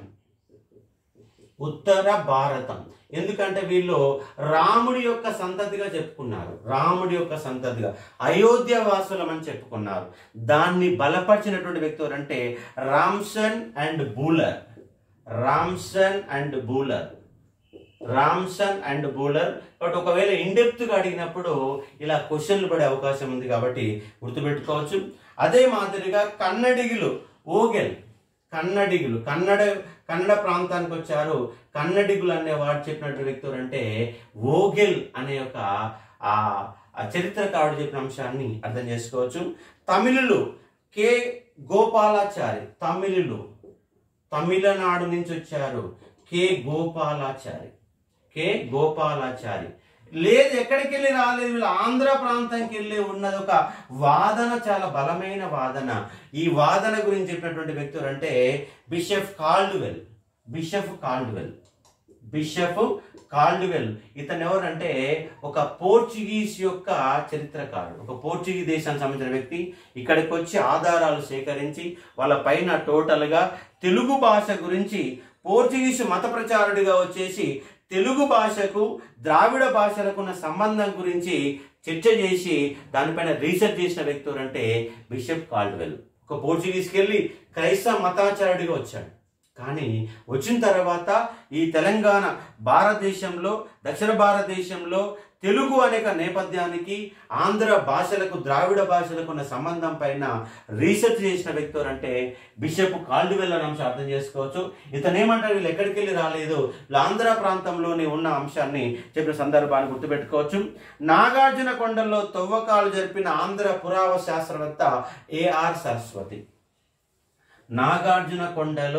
ఉత్తర భారతం ఎందుకంటే వీళ్ళు రాముడి యొక్క సంతతిగా చెప్పుకున్నారు రాముడి యొక్క సంతతిగా అయోధ్య వాసులం అని చెప్పుకున్నారు దాన్ని బలపరిచినటువంటి వ్యక్తి ఎవరంటే Rapson and Buhler Rapson and Buhler Rapson and Buhler but ఒకవేళ ఇండెప్త్ గా అడిగినప్పుడు ఇలా క్వశ్చన్లు పడే అవకాశం ఉంది కాబట్టి గుర్తుపెట్టుకోవచ్చు అదే మాదిరిగా కన్నడిగులు ఓగెల్ కన్నడిగులు కన్నడ కన్నడ ప్రాంతానికి వచ్చారు కన్నడిగులు అనే వాడు చెప్పినట్టు వ్యక్తులు అంటే ఓగెల్ అనే ఒక ఆ ఆ చరిత్రకారుడు చెప్పిన అంశాన్ని అర్థం చేసుకోవచ్చు తమిళులు కె గోపాలాచారి తమిళులు తమిళనాడు నుంచి వచ్చారు కె గోపాలాచారి కె గోపాలాచారి లేదు ఎక్కడికి వెళ్ళి రాలేదు వీళ్ళు ఆంధ్ర ప్రాంతానికి వెళ్ళి ఉన్నది ఒక వాదన చాలా బలమైన వాదన ఈ వాదన గురించి చెప్పినటువంటి వ్యక్తులు అంటే bishop Caldwell bishop Caldwell bishop Caldwell ఇతను ఎవరంటే ఒక పోర్చుగీస్ యొక్క చరిత్రకారుడు ఒక పోర్చుగీస్ దేశానికి సంబంధించిన వ్యక్తి ఇక్కడికి వచ్చి ఆధారాలు సేకరించి వాళ్ళ పైన టోటల్ గా తెలుగు భాష గురించి పోర్చుగీస్ మత ప్రచారుడిగా వచ్చేసి తెలుగు భాషకు ద్రావిడ భాషలకు ఉన్న సంబంధం గురించి చర్చ చేసి దానిపైన రీసెర్చ్ చేసిన వ్యక్తి ఎవరంటే బిషప్ కాల్డ్వెల్ ఒక పోర్చుగీస్కి వెళ్ళి క్రైస్తవ మతాచారుడిగా వచ్చాడు కానీ వచ్చిన తర్వాత ఈ తెలంగాణ భారతదేశంలో దక్షిణ భారతదేశంలో తెలుగు అనేక నేపథ్యానికి ఆంధ్ర భాషలకు ద్రావిడ భాషలకు ఉన్న సంబంధం పైన రీసెర్చ్ చేసిన వ్యక్తి ఎవరంటే బిషప్ కాల్డ్వెల్ అనే అంశం అర్థం చేసుకోవచ్చు ఇతను ఏమంటారు వీళ్ళు ఎక్కడికి వెళ్ళి రాలేదు వీళ్ళు ఆంధ్ర ప్రాంతంలోనే ఉన్న అంశాన్ని చెప్పిన సందర్భాన్ని గుర్తుపెట్టుకోవచ్చు నాగార్జున కొండల్లో తవ్వకాలు జరిపిన ఆంధ్ర పురావ శాస్త్రవేత్త ఏఆర్ సరస్వతి నాగార్జున కొండలో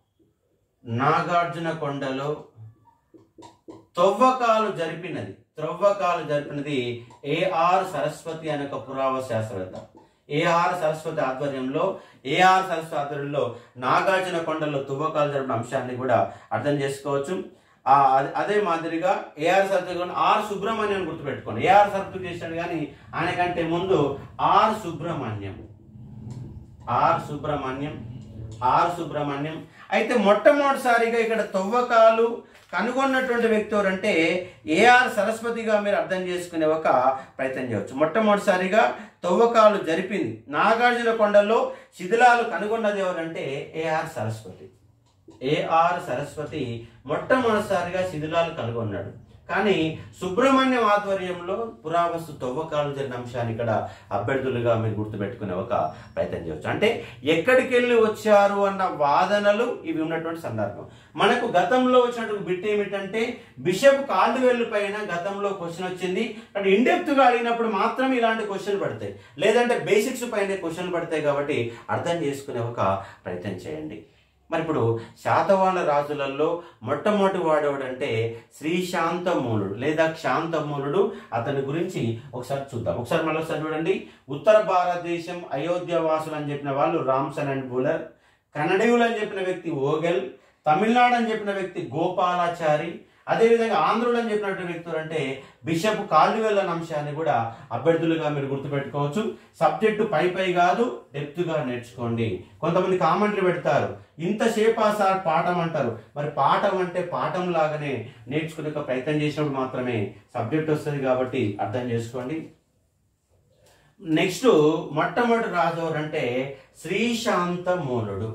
నాగార్జున కొండలో తవ్వకాలు జరిపినది త్రవ్వకాలు జరిపినది ఏఆర్ సరస్వతి అనే ఒక పురావ శాస్త్రవేత్త ఏఆర్ సరస్వతి ఆధ్వర్యంలో ఏఆర్ సరస్వతి ఆధ్వర్యంలో నాగార్జున కొండలో తువ్వకాలు జరిపిన అంశాన్ని కూడా అర్థం చేసుకోవచ్చు ఆ అదే- అదే మాదిరిగా ఏఆర్ సరస్వతి ఆర్ సుబ్రహ్మణ్యం గుర్తుపెట్టుకోండి ఏఆర్ సరస్వతి చేశాడు కానీ ఆయన కంటే ముందు R Subrahmanyam R Subrahmanyam R Subrahmanyam అయితే మొట్టమొదటిసారిగా ఇక్కడ తవ్వకాలు కనుగొన్నటువంటి వ్యక్తి ఎవరంటే ఏఆర్ సరస్వతిగా మీరు అర్థం చేసుకునే ఒక ప్రయత్నం చేయవచ్చు మొట్టమొదటిసారిగా తవ్వకాలు జరిపింది నాగార్జున కొండలో శిథిలాలు కనుగొన్నది ఎవరంటే ఏఆర్ సరస్వతి ఏఆర్ సరస్వతి మొట్టమొదటిసారిగా శిథిలాలు కనుగొన్నాడు కానీ సుబ్రహ్మణ్యం ఆధ్వర్యంలో పురావస్తు తవ్వకాలు జరిగిన అంశాన్ని ఇక్కడ అభ్యర్థులుగా మీరు గుర్తుపెట్టుకునే ఒక ప్రయత్నం చేయవచ్చు అంటే ఎక్కడికి వెళ్ళి వచ్చారు అన్న వాదనలు ఇవి ఉన్నటువంటి సందర్భం మనకు గతంలో వచ్చినటువంటి బిట్ ఏమిటంటే బిషప్ కాల్డువెల్లు పైన గతంలో క్వశ్చన్ వచ్చింది అంటే ఇండెప్త్ గా అడిగినప్పుడు మాత్రం ఇలాంటి క్వశ్చన్ పడతాయి లేదంటే బేసిక్స్ పైన క్వశ్చన్ పడతాయి కాబట్టి అర్థం చేసుకునే ఒక ప్రయత్నం చేయండి మరి ఇప్పుడు శాతవాహన రాజులలో మొట్టమొదటి వాడేవాడంటే శ్రీశాంతమూలుడు లేదా క్షాంతమూలుడు అతని గురించి ఒకసారి చూద్దాం ఒకసారి మళ్ళీ ఒకసారి చూడండి ఉత్తర భారతదేశం అయోధ్య వాసులు అని చెప్పిన వాళ్ళు రామ్సన్ అండ్ బూలర్ కన్నడీయులు అని చెప్పిన వ్యక్తి ఓగెల్ తమిళనాడు అని చెప్పిన వ్యక్తి గోపాలాచారి అదేవిధంగా ఆంధ్రులు అని చెప్పినటువంటి వ్యక్తులు అంటే బిషప్ కాల్డువెల్ అనే అంశాన్ని కూడా అభ్యర్థులుగా మీరు గుర్తుపెట్టుకోవచ్చు సబ్జెక్టు పై పై కాదు డెప్త్ గా నేర్చుకోండి కొంతమంది కామెంటరీ పెడతారు ఇంతసేపు ఆ సార్ పాఠం అంటారు మరి పాఠం అంటే పాఠం లాగానే నేర్చుకునే ఒక ప్రయత్నం చేసినప్పుడు మాత్రమే సబ్జెక్ట్ వస్తుంది కాబట్టి అర్థం చేసుకోండి నెక్స్ట్ మొట్టమొదటి రాజు ఎవరంటే శ్రీశాంత మూలుడు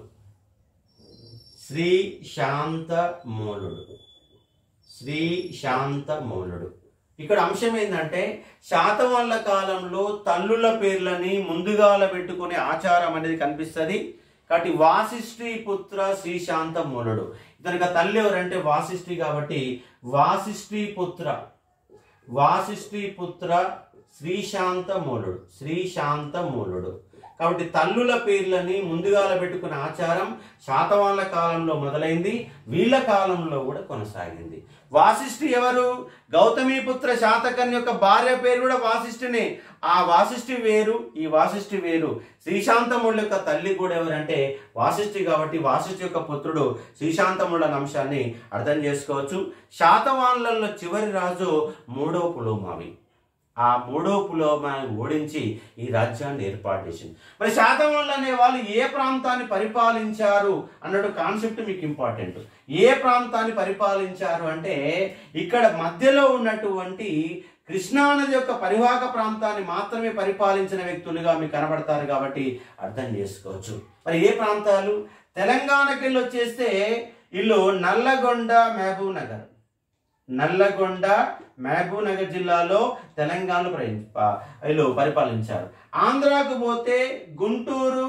శ్రీ శాంత మూలుడు శ్రీ శాంత మూలుడు ఇక్కడ అంశం ఏంటంటే శాతవాళ్ళ కాలంలో తల్లుల పేర్లని ముందుగాల పెట్టుకునే ఆచారం అనేది కనిపిస్తుంది కాబట్టి వాసిష్ఠి పుత్ర శ్రీశాంత మూలుడు ఇతనికి ఆ తల్లి ఎవరంటే వాసిష్ఠి కాబట్టి వాసిష్ఠి పుత్ర వాసిష్ఠి పుత్ర శ్రీశాంత మూలుడు శ్రీశాంత మూలుడు కాబట్టి తల్లుల పేర్లని ముందుగాల పెట్టుకున్న ఆచారం శాతవాళ్ళ కాలంలో మొదలైంది వీళ్ళ కాలంలో కూడా కొనసాగింది వాసిష్ఠి ఎవరు గౌతమీపుత్ర శాతకన్ యొక్క భార్య పేరు కూడా వాసిష్ఠినే ఆ వాసిష్ఠి వేరు ఈ వాసిష్ఠి వేరు శ్రీశాంతముళ్ళ యొక్క తల్లి కూడా ఎవరంటే వాసిష్ఠి కాబట్టి వాసిష్ఠి యొక్క పుత్రుడు శ్రీశాంతముళ్ళ అనే అంశాన్ని అర్థం చేసుకోవచ్చు శాతవాళ్ళలో చివరి రాజు మూడవ పులోమావి ఆ మూడో పులోమాని ఓడించి ఈ రాజ్యాన్ని ఏర్పాటు చేసింది మరి శాతవాళ్ళు అనే వాళ్ళు ఏ ప్రాంతాన్ని పరిపాలించారు అన్నట్టు కాన్సెప్ట్ మీకు ఇంపార్టెంట్ ఏ ప్రాంతాన్ని పరిపాలించారు అంటే ఇక్కడ మధ్యలో ఉన్నటువంటి కృష్ణానది యొక్క పరివాహక ప్రాంతాన్ని మాత్రమే పరిపాలించిన వ్యక్తులుగా మీకు కనబడతారు కాబట్టి అర్థం చేసుకోవచ్చు మరి ఏ ప్రాంతాలు తెలంగాణకి వెళ్ళి వచ్చేస్తే వీళ్ళు నల్లగొండ మహబూబ్ నగర్ నల్లగొండ మహబూబ్ నగర్ జిల్లాలో తెలంగాణలో ప్రయ- ప- వీళ్ళు పరిపాలించారు ఆంధ్రాకు పోతే గుంటూరు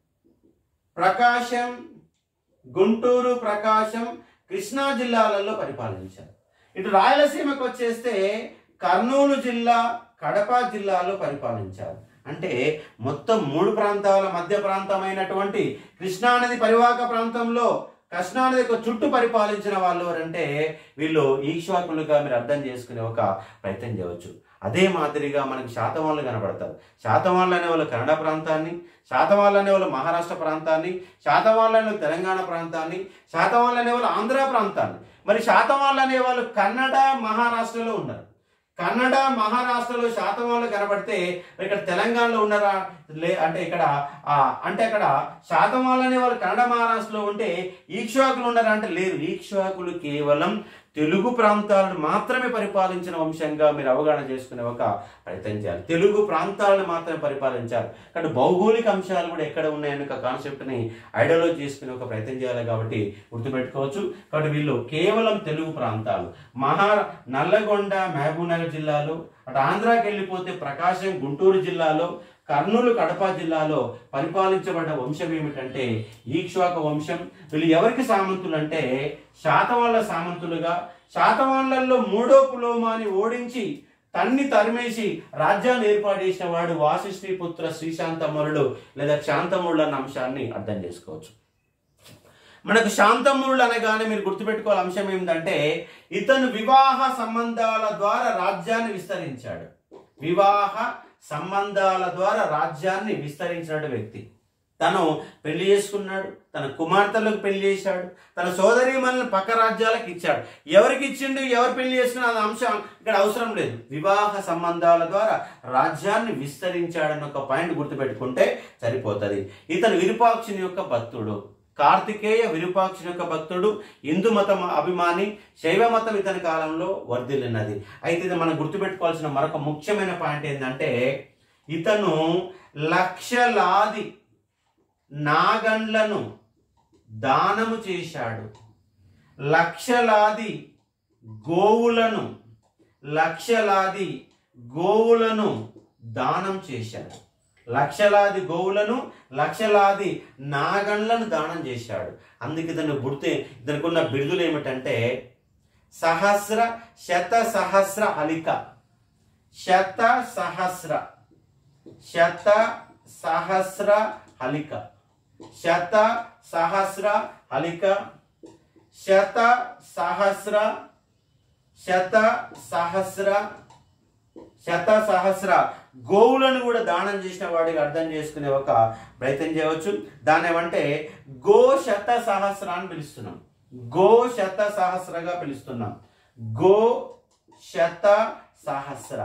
ప్రకాశం గుంటూరు ప్రకాశం కృష్ణా జిల్లాలలో పరిపాలించారు ఇటు రాయలసీమకు వచ్చేస్తే కర్నూలు జిల్లా కడప జిల్లాలో పరిపాలించారు అంటే మొత్తం మూడు ప్రాంతాల మధ్య ప్రాంతమైనటువంటి కృష్ణానది పరివాహక ప్రాంతంలో కృష్ణానది యొక్క చుట్టూ పరిపాలించిన వాళ్ళు ఎవరంటే వీళ్ళు ఈక్ష్వాకులుగా మీరు అర్థం చేసుకునే ఒక ప్రయత్నం చేయవచ్చు అదే మాదిరిగా మనకి శాతవాళ్ళు కనబడతారు శాతవాళ్ళు అనే వాళ్ళు కన్నడ ప్రాంతాన్ని శాతవాళ్ళు అనే వాళ్ళు మహారాష్ట్ర ప్రాంతాన్ని శాతవాళ్ళు అనే వాళ్ళు తెలంగాణ ప్రాంతాన్ని శాతవాళ్ళు అనే వాళ్ళు ఆంధ్ర ప్రాంతాన్ని మరి శాతవాళ్ళు అనే వాళ్ళు కన్నడ మహారాష్ట్రలో ఉన్నారు కన్నడ మహారాష్ట్రలో శాతవాళ్ళు కనబడితే ఇక్కడ తెలంగాణలో ఉన్నారా లే అంటే ఇక్కడ ఆ, అంటే అక్కడ శాతవాళ్ళు అనే వాళ్ళు కన్నడ మహారాష్ట్రలో ఉంటే ఈక్ష్వాకులు ఉన్నారా అంటే లేరు ఈక్ష్వాకులు కేవలం తెలుగు ప్రాంతాలను మాత్రమే పరిపాలించిన వంశంగా మీరు అవగాహన చేసుకునే ఒక ప్రయత్నం చేయాలి తెలుగు ప్రాంతాలను మాత్రమే పరిపాలించారు కానీ భౌగోళిక అంశాలు కూడా ఎక్కడ ఉన్నాయని ఒక కాన్సెప్ట్ని ఐడియాలజీ చేసుకునే ఒక ప్రయత్నం చేయాలి కాబట్టి గుర్తుపెట్టుకోవచ్చు కాబట్టి వీళ్ళు కేవలం తెలుగు ప్రాంతాలు మహా నల్లగొండ మహబూబ్నగర్ జిల్లాలో అటు ఆంధ్రాకి వెళ్ళిపోతే ప్రకాశం గుంటూరు జిల్లాలో కర్నూలు కడప జిల్లాలో పరిపాలించబడ్డ వంశం ఏమిటంటే ఈక్ష్వాక వంశం వీళ్ళు ఎవరికి సామంతులు అంటే శాతవాళ్ళ సామంతులుగా శాతవాళ్ళల్లో మూడో పులోమాని ఓడించి తన్ని తరిమేసి రాజ్యాన్ని ఏర్పాటు చేసిన వాడు వాసిష్ఠి పుత్ర శ్రీశాంతమరుడు లేదా శాంతముడు అన్న అంశాన్ని అర్థం చేసుకోవచ్చు మనకు శాంతమురుడు అనగానే మీరు గుర్తుపెట్టుకోవాలి అంశం ఏమిటంటే ఇతను వివాహ సంబంధాల ద్వారా రాజ్యాన్ని విస్తరించాడు వివాహ సంబంధాల ద్వారా రాజ్యాన్ని విస్తరించిన వ్యక్తి తను పెళ్లి చేసుకున్నాడు తన కుమార్తెలకు పెళ్లి చేశాడు తన సోదరి మనల్ని పక్క రాజ్యాలకు ఇచ్చాడు ఎవరికి ఇచ్చిండు ఎవరు పెళ్లి చేసుకున్న అది అంశం ఇక్కడ అవసరం లేదు వివాహ సంబంధాల ద్వారా రాజ్యాన్ని విస్తరించాడన్న ఒక పాయింట్ గుర్తుపెట్టుకుంటే సరిపోతుంది ఇతను విరూపాక్షుని యొక్క భక్తుడు కార్తికేయ విరూపాక్షుని యొక్క భక్తుడు హిందూ మతం అభిమాని శైవ మతం ఇతని కాలంలో వర్ధిల్లినది అయితే ఇది మనం గుర్తుపెట్టుకోవాల్సిన మరొక ముఖ్యమైన పాయింట్ ఏంటంటే ఇతను లక్షలాది నాగండ్లను దానము చేశాడు లక్షలాది గోవులను లక్షలాది గోవులను దానం చేశాడు లక్షలాది గోవులను లక్షలాది నాగండ్లను దానం చేశాడు అందుకే ఇతను గుర్తు ఇతనికి ఉన్న బిరుదులు ఏమిటంటే సహస్ర శత సహస్ర హలిక శత సహస్ర శత సహస్ర హలిక శత సహస్ర హలిక శత సహస్ర శత సహస్ర శత సహస్ర గోవులను కూడా దానం చేసిన వాడికి అర్థం చేసుకునే ఒక ప్రయత్నం చేయవచ్చు దాని ఏమంటే గో శత సహస్ర అని పిలుస్తున్నాం గో శత సహస్రగా పిలుస్తున్నాం గో శత సహస్ర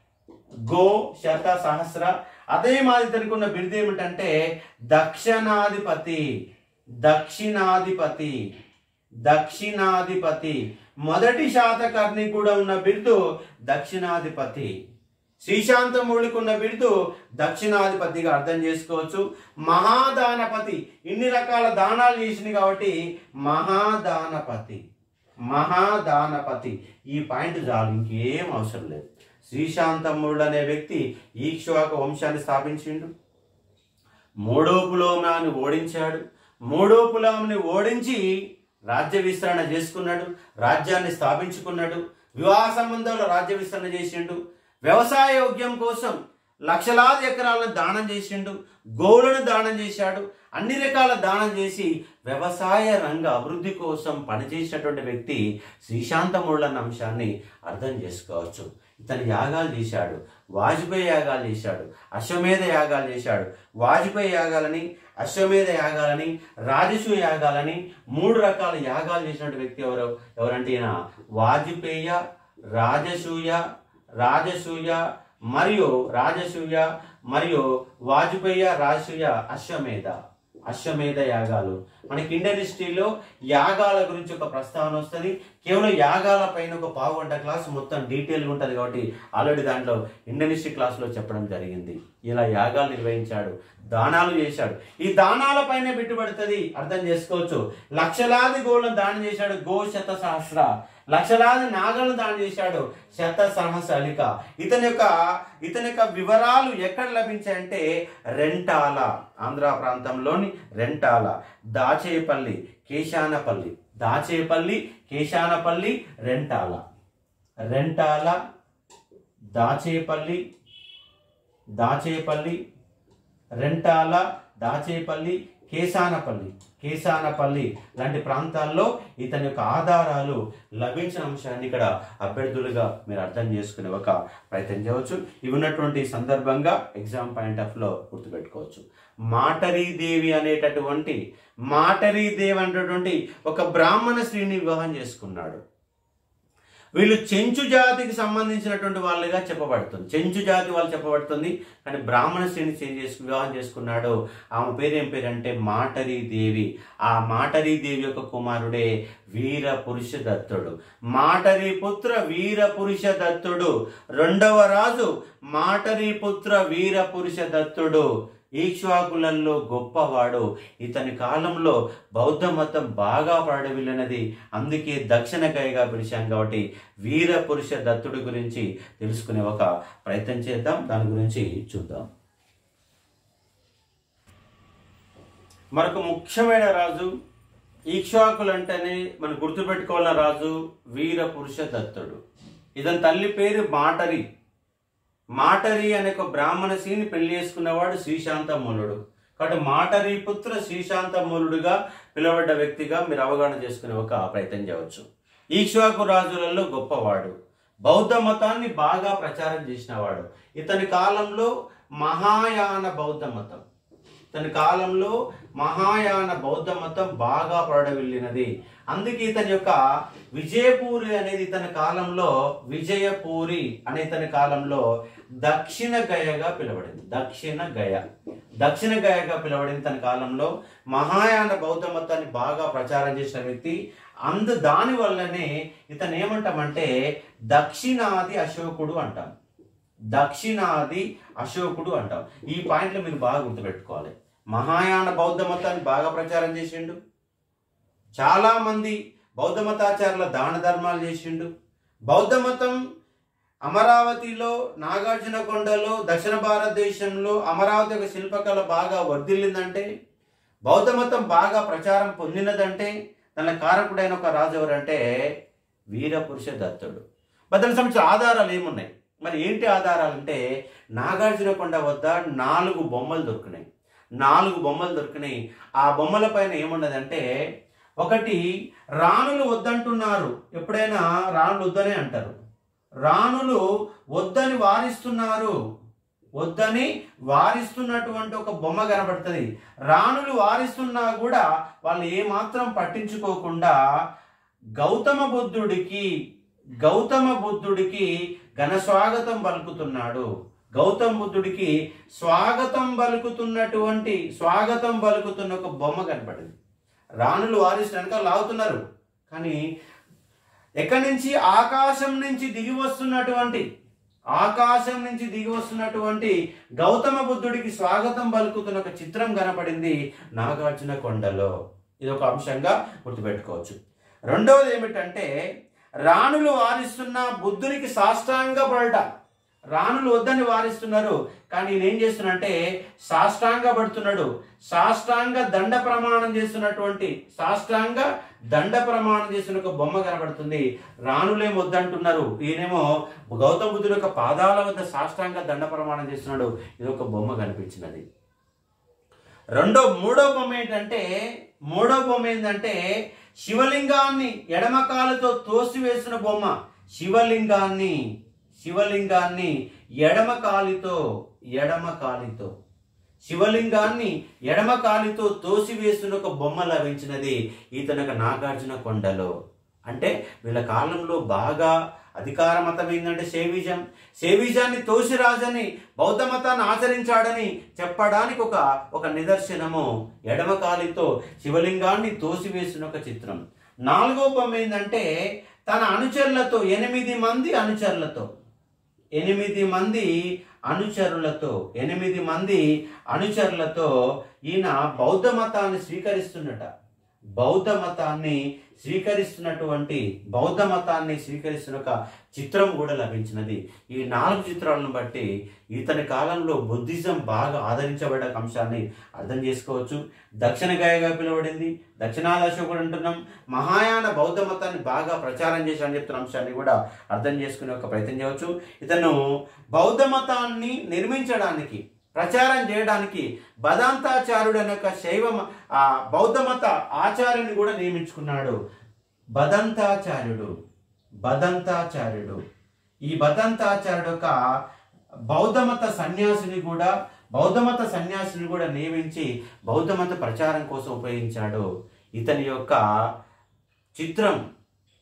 గో శత సహస్ర అదే మాది తనకు ఉన్న బిరుదు ఏమిటంటే దక్షిణాధిపతి దక్షిణాధిపతి దక్షిణాధిపతి మొదటి శాతకర్ణి కూడా ఉన్న బిరుదు దక్షిణాధిపతి శ్రీశాంతముడికి ఉన్న బిరుదు దక్షిణాధిపతిగా అర్థం చేసుకోవచ్చు మహాదానపతి ఇన్ని రకాల దానాలు చేసింది కాబట్టి మహాదానపతి మహాదానపతి ఈ పాయింట్ చాలు ఇంకేం అవసరం లేదు శ్రీశాంతముడు అనే వ్యక్తి ఈక్ష్వాక వంశాన్ని స్థాపించిండు మూడో పులోమాన్ని ఓడించాడు మూడో పులాంని ఓడించి రాజ్య విస్తరణ చేసుకున్నాడు రాజ్యాన్ని స్థాపించుకున్నాడు వివాహ సంబంధాలు రాజ్య విస్తరణ చేసిండు వ్యవసాయ యోగ్యం కోసం లక్షలాది ఎకరాలను దానం చేసిండు గోవులను దానం చేశాడు అన్ని రకాల దానం చేసి వ్యవసాయ రంగ అభివృద్ధి కోసం పనిచేసినటువంటి వ్యక్తి శ్రీశాంతముళ్ళ అన్న అంశాన్ని అర్థం చేసుకోవచ్చు ఇతను యాగాలు చేశాడు వాజ్పేయి యాగాలు చేశాడు అశ్వమేధ యాగాలు చేశాడు వాజ్పేయి యాగాలని అశ్వమేధ యాగాలని రాజసూయ యాగాలని మూడు రకాల యాగాలు చేసినటువంటి వ్యక్తి ఎవరు ఎవరంటే ఈయన వాజ్పేయ రాజసూయ రాజసూయ మరియు రాజసూయ మరియు వాజ్పేయ రాజసూయ అశ్వమేధ అశ్వమేధ యాగాలు మనకి ఇండియన్ హిస్టరీలో యాగాల గురించి ఒక ప్రస్తావన వస్తుంది కేవలం యాగాల పైన ఒక పావు గంట క్లాస్ మొత్తం డీటెయిల్గా ఉంటుంది కాబట్టి ఆల్రెడీ దాంట్లో ఇండియన్ హిస్టరీ క్లాస్లో చెప్పడం జరిగింది ఇలా యాగాలు నిర్వహించాడు దానాలు చేశాడు ఈ దానాల పైన పెట్టుబడుతుంది అర్థం చేసుకోవచ్చు లక్షలాది గోళ్ళను దానం చేశాడు గో శత సహస్ర లక్షలాది నాగలను దానం చేశాడు శత సహస్రలిక ఇతని యొక్క ఇతని యొక్క వివరాలు ఎక్కడ లభించాయంటే రెంటాల ఆంధ్ర ప్రాంతంలోని రెంటాల దాచేపల్లి కేశానపల్లి దాచేపల్లి కేశానపల్లి రెంటాల రెంటాల దాచేపల్లి దాచేపల్లి రెంటాల దాచేపల్లి కేసానపల్లి కేసానపల్లి లాంటి ప్రాంతాల్లో ఇతని యొక్క ఆధారాలు లభించిన అంశాన్ని ఇక్కడ అభ్యర్థులుగా మీరు అర్థం చేసుకునే ఒక ప్రయత్నం చేయవచ్చు ఇవి ఉన్నటువంటి సందర్భంగా ఎగ్జామ్ పాయింట్ ఆఫ్ లో గుర్తుపెట్టుకోవచ్చు మాటరీదేవి అనేటటువంటి మాటరీదేవి అనేటటువంటి ఒక బ్రాహ్మణ స్త్రీని వివాహం చేసుకున్నాడు వీళ్ళు చెంచు జాతికి సంబంధించినటువంటి వాళ్ళుగా చెప్పబడుతుంది చెంచు జాతి వాళ్ళు చెప్పబడుతుంది కానీ బ్రాహ్మణ శ్రేణి చేంజ్ చేసి వివాహం చేసుకున్నాడు ఆమె పేరు ఏం పేరు అంటే మాటరీ దేవి ఆ మాటరీ దేవి యొక్క కుమారుడే వీర పురుష దత్తుడు మాటరీ పుత్ర వీర పురుష దత్తుడు రెండవ రాజు మాటరీ పుత్ర వీర పురుష దత్తుడు ఈక్ష్వాకులలో గొప్పవాడు ఇతని కాలంలో బౌద్ధ మతం బాగా పడవిల్లినది అందుకే దక్షిణ గైగా పిలిచాం కాబట్టి వీర పురుష దత్తుడి గురించి తెలుసుకునే ఒక ప్రయత్నం చేద్దాం దాని గురించి చూద్దాం మరొక ముఖ్యమైన రాజు ఈక్ష్వాకులు అంటేనే మనం గుర్తుపెట్టుకోవాల రాజు వీర పురుష దత్తుడు ఇతని తల్లి పేరు మాటరి మాటరి అనే ఒక బ్రాహ్మణ శ్రీని పెళ్లి చేసుకున్నవాడు శ్రీశాంతమూలుడు కాబట్టి మాటరి పుత్ర శ్రీశాంతమూలుడుగా పిలువబడ్డ వ్యక్తిగా మీరు అవగాహన చేసుకునే ఒక ప్రయత్నం చేయవచ్చు ఈక్ష్వాకు రాజులలో గొప్పవాడు బౌద్ధ మతాన్ని బాగా ప్రచారం చేసినవాడు ఇతని కాలంలో మహాయాన బౌద్ధ మతం ఇతని కాలంలో మహాయాన బౌద్ధ మతం బాగా ప్రడవిల్లినది అందుకే ఇతని యొక్క విజయపూరి అనేది ఇతని కాలంలో విజయపూరి అనే ఇతని కాలంలో దక్షిణ గయగా పిలువబడింది దక్షిణ గయ దక్షిణ గయగా పిలువబడింది తన కాలంలో మహాయాన బౌద్ధ మతాన్ని బాగా ప్రచారం చేసిన వ్యక్తి అందు దాని వల్లనే ఇతను ఏమంటామంటే దక్షిణాది అశోకుడు అంటాం దక్షిణాది అశోకుడు అంటాం ఈ పాయింట్లు మీరు బాగా గుర్తుపెట్టుకోవాలి మహాయాన బౌద్ధ మతాన్ని బాగా ప్రచారం చేసిండు చాలా మంది బౌద్ధ మతాచారుల దాన ధర్మాలు చేసిండు బౌద్ధ మతం అమరావతిలో నాగార్జున కొండలో దక్షిణ భారతదేశంలో అమరావతి యొక్క శిల్పకళ బాగా వర్ధిల్లిందంటే బౌద్ధ మతం బాగా ప్రచారం పొందినదంటే దాని కారకుడైన ఒక రాజు ఎవరంటే వీరపురుష దత్తుడు బద్దల సంబంధించిన ఆధారాలు ఏమున్నాయి మరి ఏంటి ఆధారాలు అంటే నాగార్జున కొండ వద్ద నాలుగు బొమ్మలు దొరికినాయి నాలుగు బొమ్మలు దొరికినాయి ఆ బొమ్మల పైన ఏమున్నదంటే ఒకటి రాణులు వద్దంటున్నారు ఎప్పుడైనా రాణులు వద్దనే అంటారు రాణులు వద్దని వారిస్తున్నారు వద్దని వారిస్తున్నటువంటి ఒక బొమ్మ కనబడుతుంది రాణులు వారిస్తున్నా కూడా వాళ్ళు ఏమాత్రం పట్టించుకోకుండా గౌతమ బుద్ధుడికి గౌతమ బుద్ధుడికి ఘన స్వాగతం పలుకుతున్నాడు గౌతమ బుద్ధుడికి స్వాగతం పలుకుతున్నటువంటి స్వాగతం పలుకుతున్న ఒక బొమ్మ కనపడింది రాణులు వారిస్తున్న వెనకాల లాగుతున్నారు కానీ ఎక్కడి నుంచి ఆకాశం నుంచి దిగి వస్తున్నటువంటి ఆకాశం నుంచి దిగి వస్తున్నటువంటి గౌతమ బుద్ధుడికి స్వాగతం పలుకుతున్న ఒక చిత్రం కనపడింది నాగార్జున కొండలో ఇది ఒక అంశంగా గుర్తుపెట్టుకోవచ్చు రెండవది ఏమిటంటే రాణులు వారిస్తున్న బుద్ధునికి సాష్టాంగ పడట రాణులు వద్దని వారిస్తున్నారు కానీ ఈయన ఏం చేస్తున్నాడంటే సాష్టాంగ పడుతున్నాడు సాష్టాంగ దండ ప్రమాణం చేస్తున్నటువంటి సాష్టాంగ దండ ప్రమాణం చేస్తున్న ఒక బొమ్మ కనబడుతుంది రాణులేం వద్దంటున్నారు ఈయనేమో గౌతమ బుద్ధుడు యొక్క పాదాల వద్ద సాష్టాంగ దండ ప్రమాణం చేస్తున్నాడు ఇది ఒక బొమ్మ కనిపించినది రెండో మూడో బొమ్మ ఏంటంటే మూడో బొమ్మ ఏంటంటే శివలింగాన్ని ఎడమ కాలుతో తోసివేసిన బొమ్మ శివలింగాన్ని శివలింగాన్ని ఎడమ కాలితో ఎడమ కాలితో శివలింగాన్ని ఎడమ కాలితో తోసివేసిన ఒక బొమ్మ లభించినది ఇతనొక నాగార్జున కొండలో అంటే వీళ్ళ కాలంలో బాగా అధికార మతం ఏంటంటే సేవిజం సేవిజాన్ని తోసిరాజని బౌద్ధ మతాన్ని ఆచరించాడని చెప్పడానికి ఒక ఒక నిదర్శనము ఎడమ కాలితో శివలింగాన్ని తోసివేసిన ఒక చిత్రం నాలుగో బొమ్మ ఏంటంటే తన అనుచరులతో ఎనిమిది మంది అనుచరులతో ఎనిమిది మంది అనుచరులతో ఎనిమిది మంది అనుచరులతో ఈయన బౌద్ధ మతాన్ని స్వీకరిస్తున్నట బౌద్ధ మతాన్ని స్వీకరిస్తున్నటువంటి బౌద్ధ మతాన్ని స్వీకరిస్తున్న ఒక చిత్రం కూడా లభించినది ఈ నాలుగు చిత్రాలను బట్టి ఇతని కాలంలో బుద్ధిజం బాగా ఆదరించబడ్డ అంశాన్ని అర్థం చేసుకోవచ్చు దక్షిణ గాయగా పిలువబడింది దక్షిణాది అశోకుడు అంటున్నాం మహాయాన బౌద్ధ మతాన్ని బాగా ప్రచారం చేశాడని చెప్తున్న అంశాన్ని కూడా అర్థం చేసుకునే ఒక ప్రయత్నం చేయవచ్చు ఇతను బౌద్ధ మతాన్ని నిర్మించడానికి ప్రచారం చేయడానికి బదాంతాచార్యుడు అనే ఒక శైవ మ- ఆ బౌద్ధ మత ఆచార్యుని కూడా నియమించుకున్నాడు బదంతాచార్యుడు బదంతాచార్యుడు ఈ బదంతాచార్యుడు ఒక బౌద్ధ మత సన్యాసిని కూడా బౌద్ధ మత సన్యాసిని కూడా నియమించి బౌద్ధ మత ప్రచారం కోసం ఉపయోగించాడు ఇతని యొక్క చిత్రం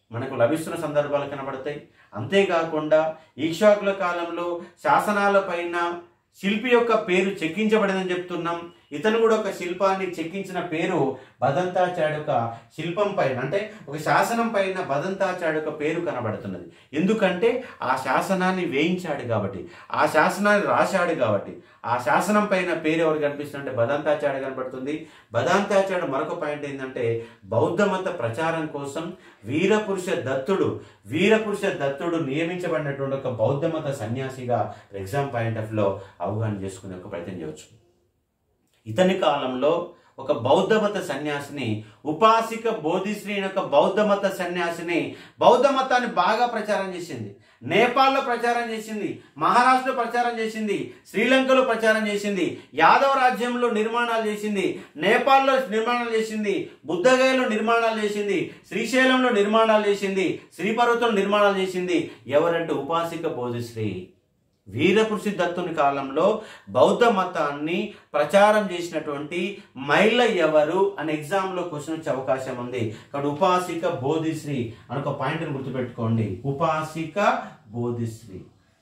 మనకు లభిస్తున్న సందర్భాలు కనబడతాయి అంతేకాకుండా ఈక్షాకుల కాలంలో శాసనాల పైన శిల్పి యొక్క పేరు చెక్కించబడిందని చెప్తున్నాం ఇతను కూడా ఒక శిల్పాన్ని చెక్కించిన పేరు బదంతాచార్య యొక్క శిల్పం పైన అంటే ఒక శాసనం పైన బదంతాచార్య యొక్క పేరు కనబడుతున్నది ఎందుకంటే ఆ శాసనాన్ని వేయించాడు కాబట్టి ఆ శాసనాన్ని రాశాడు కాబట్టి ఆ శాసనం పైన పేరు ఎవరు కనిపిస్తుందంటే బదంతాచార్య కనబడుతుంది బదాంతాచార్య మరొక పాయింట్ ఏంటంటే బౌద్ధ మత ప్రచారం కోసం వీరపురుష దత్తుడు వీరపురుష దత్తుడు నియమించబడినటువంటి ఒక బౌద్ధ మత సన్యాసిగా ఎగ్జామ్ పాయింట్ ఆఫ్ లో అవగాహన చేసుకునే ఒక ప్రయత్నం చేయవచ్చు ఇతని కాలంలో ఒక బౌద్ధ మత సన్యాసిని ఉపాసిక బోధిశ్రీ అనే ఒక బౌద్ధ మత సన్యాసిని బౌద్ధ మతాన్ని బాగా ప్రచారం చేసింది నేపాల్లో ప్రచారం చేసింది మహారాష్ట్రలో ప్రచారం చేసింది శ్రీలంకలో ప్రచారం చేసింది యాదవ రాజ్యంలో నిర్మాణాలు చేసింది నేపాల్లో నిర్మాణాలు చేసింది బుద్ధగయలో నిర్మాణాలు చేసింది శ్రీశైలంలో నిర్మాణాలు చేసింది శ్రీపర్వతంలో నిర్మాణాలు చేసింది ఎవరంటే ఉపాసిక బోధిశ్రీ వీరపురుషి దత్తుని కాలంలో బౌద్ధ మతాన్ని ప్రచారం చేసినటువంటి మహిళ ఎవరు అనే ఎగ్జామ్లో క్వశ్చన్ వచ్చే అవకాశం ఉంది కాబట్టి ఉపాసిక బోధిశ్రీ అని ఒక పాయింట్ని గుర్తుపెట్టుకోండి ఉపాసిక బోధిశ్రీ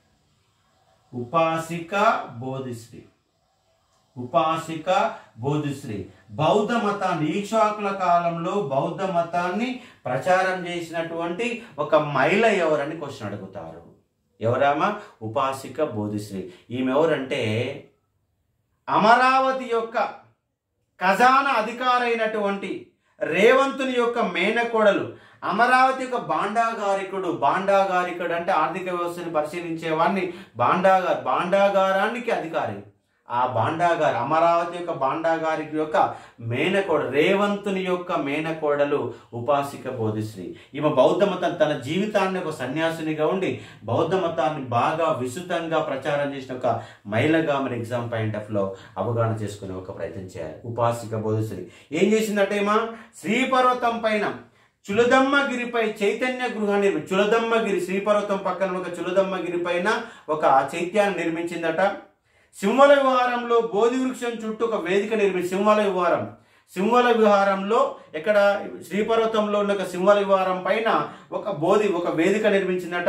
ఉపాసిక బోధిశ్రీ ఉపాసిక బోధిశ్రీ బౌద్ధ మతాన్ని ఈక్షాకుల కాలంలో బౌద్ధ మతాన్ని ప్రచారం చేసినటువంటి ఒక మహిళ ఎవరని క్వశ్చన్ అడుగుతారు ఎవరామా ఉపాసిక బోధిశ్రీ ఈమె ఎవరంటే అమరావతి యొక్క ఖజానా అధికారైనటువంటి రేవంతుని యొక్క మేనకోడలు అమరావతి యొక్క బాండాగారికుడు బాండాగారికుడు అంటే ఆర్థిక వ్యవస్థని పరిశీలించే వాడిని బాండాగారు బాండాగారానికి అధికారి ఆ బాండాగారు అమరావతి యొక్క బాండాగారికి యొక్క మేనకోడ రేవంతుని యొక్క మేనకోడలు ఉపాసిక బోధిశ్రీ ఈమె బౌద్ధ మతం తన జీవితాన్ని ఒక సన్యాసినిగా ఉండి బౌద్ధ మతాన్ని బాగా విస్తృతంగా ప్రచారం చేసిన ఒక మహిళగా మన ఎగ్జామ్ పాయింట్ ఆఫ్ లో అవగాహన చేసుకునే ఒక ప్రయత్నం చేయాలి ఉపాసిక బోధిశ్రీ ఏం చేసిందంటే ఏమా శ్రీపర్వతం పైన చులదమ్మగిరిపై చైతన్య గృహాన్ని నిర్మి చులదమ్మగిరి శ్రీపర్వతం పక్కన ఒక చులదమ్మగిరి పైన ఒక చైత్యాన్ని నిర్మించిందట సింహల విహారంలో బోధి వృక్షం చుట్టూ ఒక వేదిక నిర్మించి సింహల విహారం సింహల విహారంలో ఇక్కడ శ్రీపర్వతంలో ఉన్న ఒక సింహల విహారం పైన ఒక బోధి ఒక వేదిక నిర్మించిందట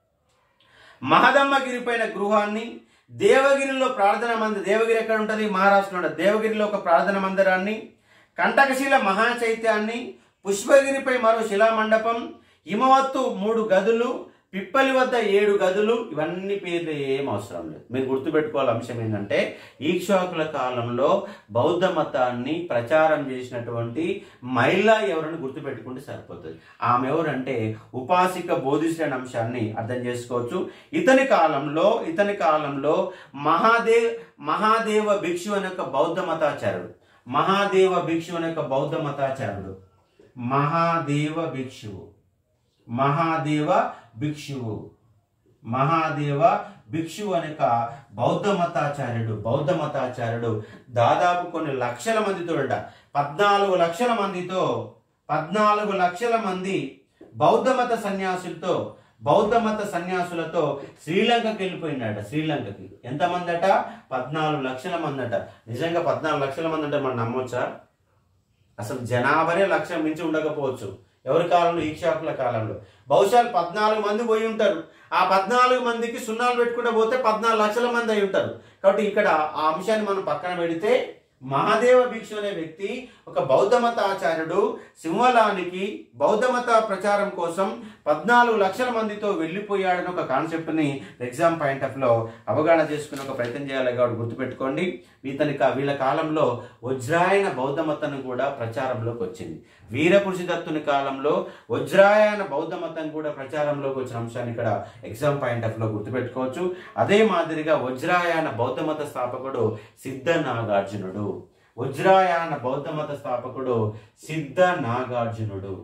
మహదమ్మగిరి పైన గృహాన్ని దేవగిరిలో ప్రార్థన మందిరం దేవగిరి ఎక్కడ ఉంటుంది మహారాష్ట్రలో ఉంటుంది దేవగిరిలో ఒక ప్రార్థన మందిరాన్ని కంటకశిల మహాచైత్యాన్ని పుష్పగిరిపై మరో శిలామండపం హిమవత్తు మూడు గదులు పిప్పలి వద్ద ఏడు గదులు ఇవన్నీ పేర్లు ఏం అవసరం లేదు మీరు గుర్తుపెట్టుకోవాలి అంశం ఏంటంటే ఈక్షాకుల కాలంలో బౌద్ధ మతాన్ని ప్రచారం చేసినటువంటి మహిళ ఎవరని గుర్తుపెట్టుకుంటే సరిపోతుంది ఆమె ఎవరంటే ఉపాసిక బోధిశ్రీ అనే అంశాన్ని అర్థం చేసుకోవచ్చు ఇతని కాలంలో ఇతని కాలంలో మహాదేవ్ మహాదేవ భిక్షు అనే ఒక బౌద్ధ మతాచార్యుడు మహాదేవ భిక్షు అనే ఒక బౌద్ధ మతాచార్యుడు మహాదేవ భిక్షువు మహాదేవ భిక్షువు మహాదేవ భిక్షువు అనే ఒక బౌద్ధ మతాచార్యుడు బౌద్ధ మతాచార్యుడు దాదాపు కొన్ని లక్షల మందితో అంట పద్నాలుగు లక్షల మందితో పద్నాలుగు లక్షల మంది బౌద్ధ మత సన్యాసులతో బౌద్ధ మత సన్యాసులతో శ్రీలంకకి వెళ్ళిపోయినాడ శ్రీలంకకి ఎంతమంది అట పద్నాలుగు లక్షల మంది అట నిజంగా పద్నాలుగు లక్షల మంది అంటే మనం నమ్మొచ్చా అసలు జనాభానే లక్షం మించి ఉండకపోవచ్చు ఎవరి కాలంలో ఈక్షాకుల కాలంలో బహుశా పద్నాలుగు మంది పోయి ఉంటారు ఆ పద్నాలుగు మందికి సున్నాలు పెట్టుకుంటూ పోతే పద్నాలుగు లక్షల మంది అయి ఉంటారు కాబట్టి ఇక్కడ ఆ అంశాన్ని మనం పక్కన పెడితే మహాదేవ భిక్షు అనే వ్యక్తి ఒక బౌద్ధ మత ఆచార్యుడు సింహలానికి బౌద్ధ మత ప్రచారం కోసం పద్నాలుగు లక్షల మందితో వెళ్ళిపోయాడని ఒక కాన్సెప్ట్ని ఎగ్జామ్ పాయింట్ ఆఫ్ లో అవగాహన చేసుకునే ఒక ప్రయత్నం చేయాలి కాబట్టి గుర్తుపెట్టుకోండి ఇతని కా- వీళ్ళ కాలంలో వజ్రాయన బౌద్ధ మతం కూడా ప్రచారంలోకి వచ్చింది వీరపురుషి దత్తుని కాలంలో వజ్రాయన బౌద్ధ మతం కూడా ప్రచారంలోకి వచ్చిన అంశాన్ని ఇక్కడ ఎగ్జామ్ పాయింట్ ఆఫ్ లో గుర్తుపెట్టుకోవచ్చు అదే మాదిరిగా వజ్రాయన బౌద్ధ మత స్థాపకుడు సిద్ధ నాగార్జునుడు వజ్రాయన బౌద్ధ మత స్థాపకుడు సిద్ధ నాగార్జునుడు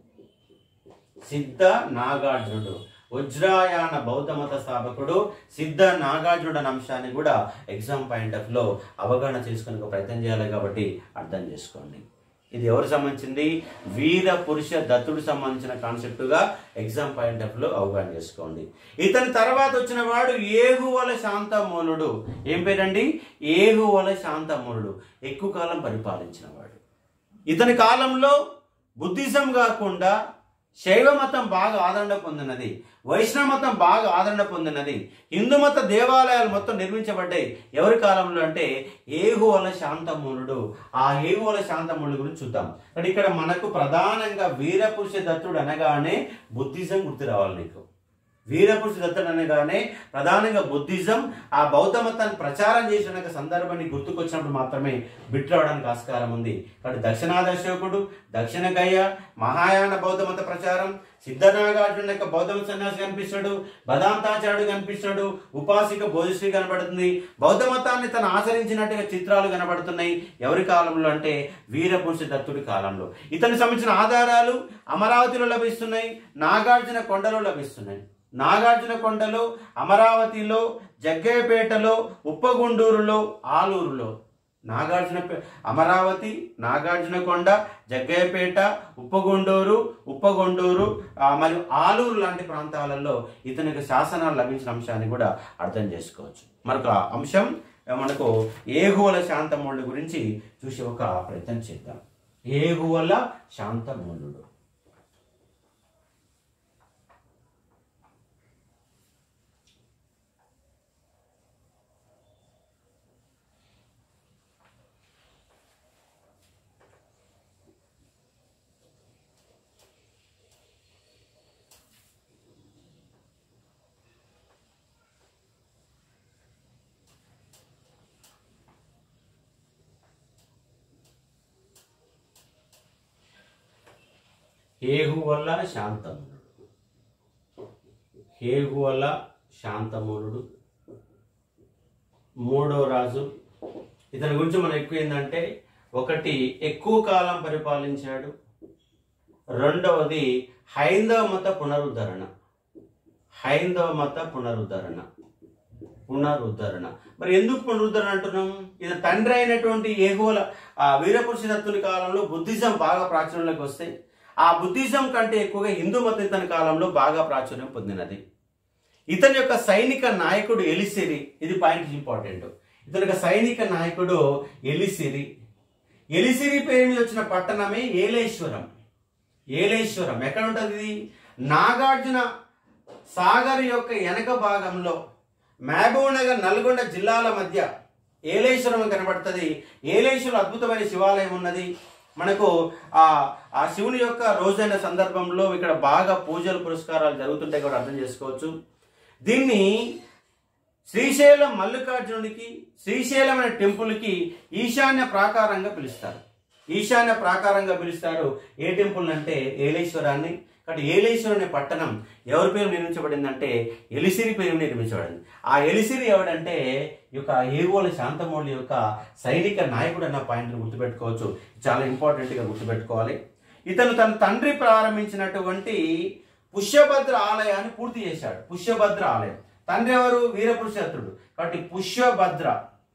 సిద్ధ నాగార్జునుడు వజ్రాయాన బౌద్ధ మత స్థాపకుడు సిద్ధ నాగార్జునుడు అనే అంశాన్ని కూడా ఎగ్జామ్ పాయింట్ ఆఫ్ లో అవగాహన చేసుకునే ఒక ప్రయత్నం చేయాలి కాబట్టి అర్థం చేసుకోండి ఇది ఎవరు సంబంధించింది వీర పురుష దత్తుడు సంబంధించిన కాన్సెప్ట్ గా ఎగ్జామ్ పాయింట్ ఆఫ్ లో అవగాహన చేసుకోండి ఇతని తర్వాత వచ్చిన వాడు ఏగువల శాంతమూలుడు ఏం పేరండి ఏగువల శాంతమూలుడు ఎక్కువ కాలం పరిపాలించిన వాడు ఇతని కాలంలో బుద్ధిజం కాకుండా శైవ మతం బాగా ఆదరణ పొందినది వైష్ణవ మతం బాగా ఆదరణ పొందినది హిందూ మత దేవాలయాలు మొత్తం నిర్మించబడ్డాయి ఎవరి కాలంలో అంటే ఏహోల శాంతమూలుడు ఆ ఏహోల శాంతమూలుడు గురించి చూద్దాం అంటే ఇక్కడ మనకు ప్రధానంగా వీరపురుష దత్తుడు అనగానే బుద్ధిజం గుర్తు రావాలి నీకు వీరపురుష దత్తుడు అనగానే ప్రధానంగా బుద్ధిజం ఆ బౌద్ధ మతాన్ని ప్రచారం చేసిన ఒక సందర్భాన్ని గుర్తుకొచ్చినప్పుడు మాత్రమే బిట్ రావడానికి ఆస్కారం ఉంది కాబట్టి దక్షిణాది అశోకుడు దక్షిణ గయ మహాయాన బౌద్ధ మత ప్రచారం సిద్ధనాగార్జున యొక్క బౌద్ధ సన్యాసి కనిపిస్తాడు బదాంతాచార్యుడు కనిపిస్తాడు ఉపాసిక బోధిశ్రీ కనబడుతుంది బౌద్ధ మతాన్ని తను ఆచరించినట్టుగా చిత్రాలు కనబడుతున్నాయి ఎవరి కాలంలో అంటే వీరపురుష దత్తుడి కాలంలో ఇతనికి సంబంధించిన ఆధారాలు అమరావతిలో లభిస్తున్నాయి నాగార్జున కొండలో లభిస్తున్నాయి నాగార్జున కొండలో అమరావతిలో జగ్గయ్యపేటలో ఉప్పగుండూరులో ఆలూరులో నాగార్జున అమరావతి నాగార్జున కొండ జగ్గయ్యపేట ఉప్పగుండూరు ఉప్పగొండూరు ఆ, మరియు ఆలూరు లాంటి ప్రాంతాలలో ఇతనికి శాసనాలు లభించిన అంశాన్ని కూడా అర్థం చేసుకోవచ్చు మరొక అంశం మనకు ఏగువల శాంతమూలుడు గురించి చూసి ఒక ప్రయత్నం చేద్దాం ఏగువల శాంతమూలుడు హేహువల్ల శాంతమునుడు హేహువల్ల శాంతమునుడు మూడో రాజు ఇతని గురించి మనం ఎక్కువ ఏంటంటే ఒకటి ఎక్కువ కాలం పరిపాలించాడు రెండవది హైందవ మత పునరుద్ధరణ హైందవ మత పునరుద్ధరణ పునరుద్ధరణ మరి ఎందుకు పునరుద్ధరణ అంటున్నాం ఇది తండ్రి అయినటువంటి ఏగోల ఆ వీరపురుష దత్తుని కాలంలో బుద్ధిజం బాగా ప్రాచుర్యంలోకి వస్తే ఆ బుద్ధిజం కంటే ఎక్కువగా హిందూ మతం ఇతని కాలంలో బాగా ప్రాచుర్యం పొందినది ఇతని యొక్క సైనిక నాయకుడు ఎలిసిరి ఇది పాయింట్ ఇంపార్టెంట్ ఇతని యొక్క సైనిక నాయకుడు ఎలిసిరి ఎలిసిరి పేరు మీద వచ్చిన పట్టణమే ఏలేశ్వరం ఏలేశ్వరం ఎక్కడ ఉంటుంది ఇది నాగార్జున సాగర్ యొక్క వెనక భాగంలో మహబూబ్ నగర్ నల్గొండ జిల్లాల మధ్య ఏలేశ్వరం కనబడుతుంది ఏలేశ్వరం అద్భుతమైన శివాలయం ఉన్నది మనకు ఆ ఆ శివుని యొక్క రోజైన సందర్భంలో ఇక్కడ బాగా పూజలు పురస్కారాలు జరుగుతుంటాయి కూడా అర్థం చేసుకోవచ్చు దీన్ని శ్రీశైలం మల్లికార్జునుడికి శ్రీశైలం అనే టెంపుల్కి ఈశాన్య ప్రాకారంగా పిలుస్తారు ఈశాన్య ప్రాకారంగా పిలుస్తారు ఏ టెంపుల్ అంటే ఏలేశ్వరాన్ని కాబట్టి ఏలేశ్వరం అనే పట్టణం ఎవరి పేరు నిర్మించబడిందంటే ఎలిసిరి పేరు నిర్మించబడింది ఆ ఎలిసిరి ఎవడంటే ఈ యొక్క ఏగోల శాంతమౌళి యొక్క సైనిక నాయకుడు అన్న పాయింట్ని గుర్తుపెట్టుకోవచ్చు చాలా ఇంపార్టెంట్గా గుర్తుపెట్టుకోవాలి ఇతను తన తండ్రి ప్రారంభించినటువంటి పుష్యభద్ర ఆలయాన్ని పూర్తి చేశాడు పుష్యభద్ర ఆలయం తండ్రి ఎవరు వీరపురుషత్రుడు కాబట్టి పుష్యభద్ర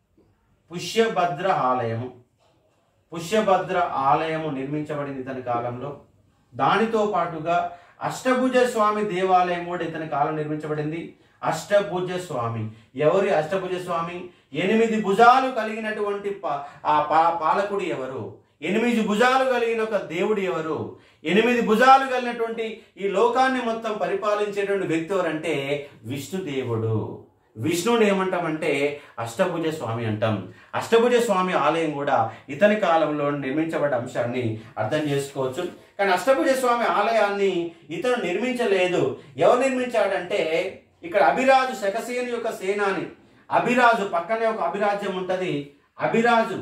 పుష్యభద్ర ఆలయము పుష్యభద్ర ఆలయము నిర్మించబడింది ఇతని కాలంలో దానితో పాటుగా అష్టభుజ స్వామి దేవాలయం కూడా ఇతని కాలం నిర్మించబడింది అష్టభుజ స్వామి ఎవరి అష్టభుజ స్వామి ఎనిమిది భుజాలు కలిగినటువంటి పా- ఆ పా- పాలకుడు ఎవరు ఎనిమిది భుజాలు కలిగిన ఒక దేవుడు ఎవరు ఎనిమిది భుజాలు కలిగినటువంటి ఈ లోకాన్ని మొత్తం పరిపాలించేటువంటి వ్యక్తి ఎవరంటే విష్ణుదేవుడు విష్ణువుని ఏమంటామంటే అష్టభుజ స్వామి అంటాం అష్టభుజ స్వామి ఆలయం కూడా ఇతని కాలంలో నిర్మించబడ్డ అంశాన్ని అర్థం చేసుకోవచ్చు కానీ అష్టభుజ స్వామి ఆలయాన్ని ఇతను నిర్మించలేదు ఎవరు నిర్మించాడంటే ఇక్కడ అభిరాజు శకసేను యొక్క సేనాని అభిరాజు పక్కనే ఒక అభిరాజ్యం ఉంటది అభిరాజు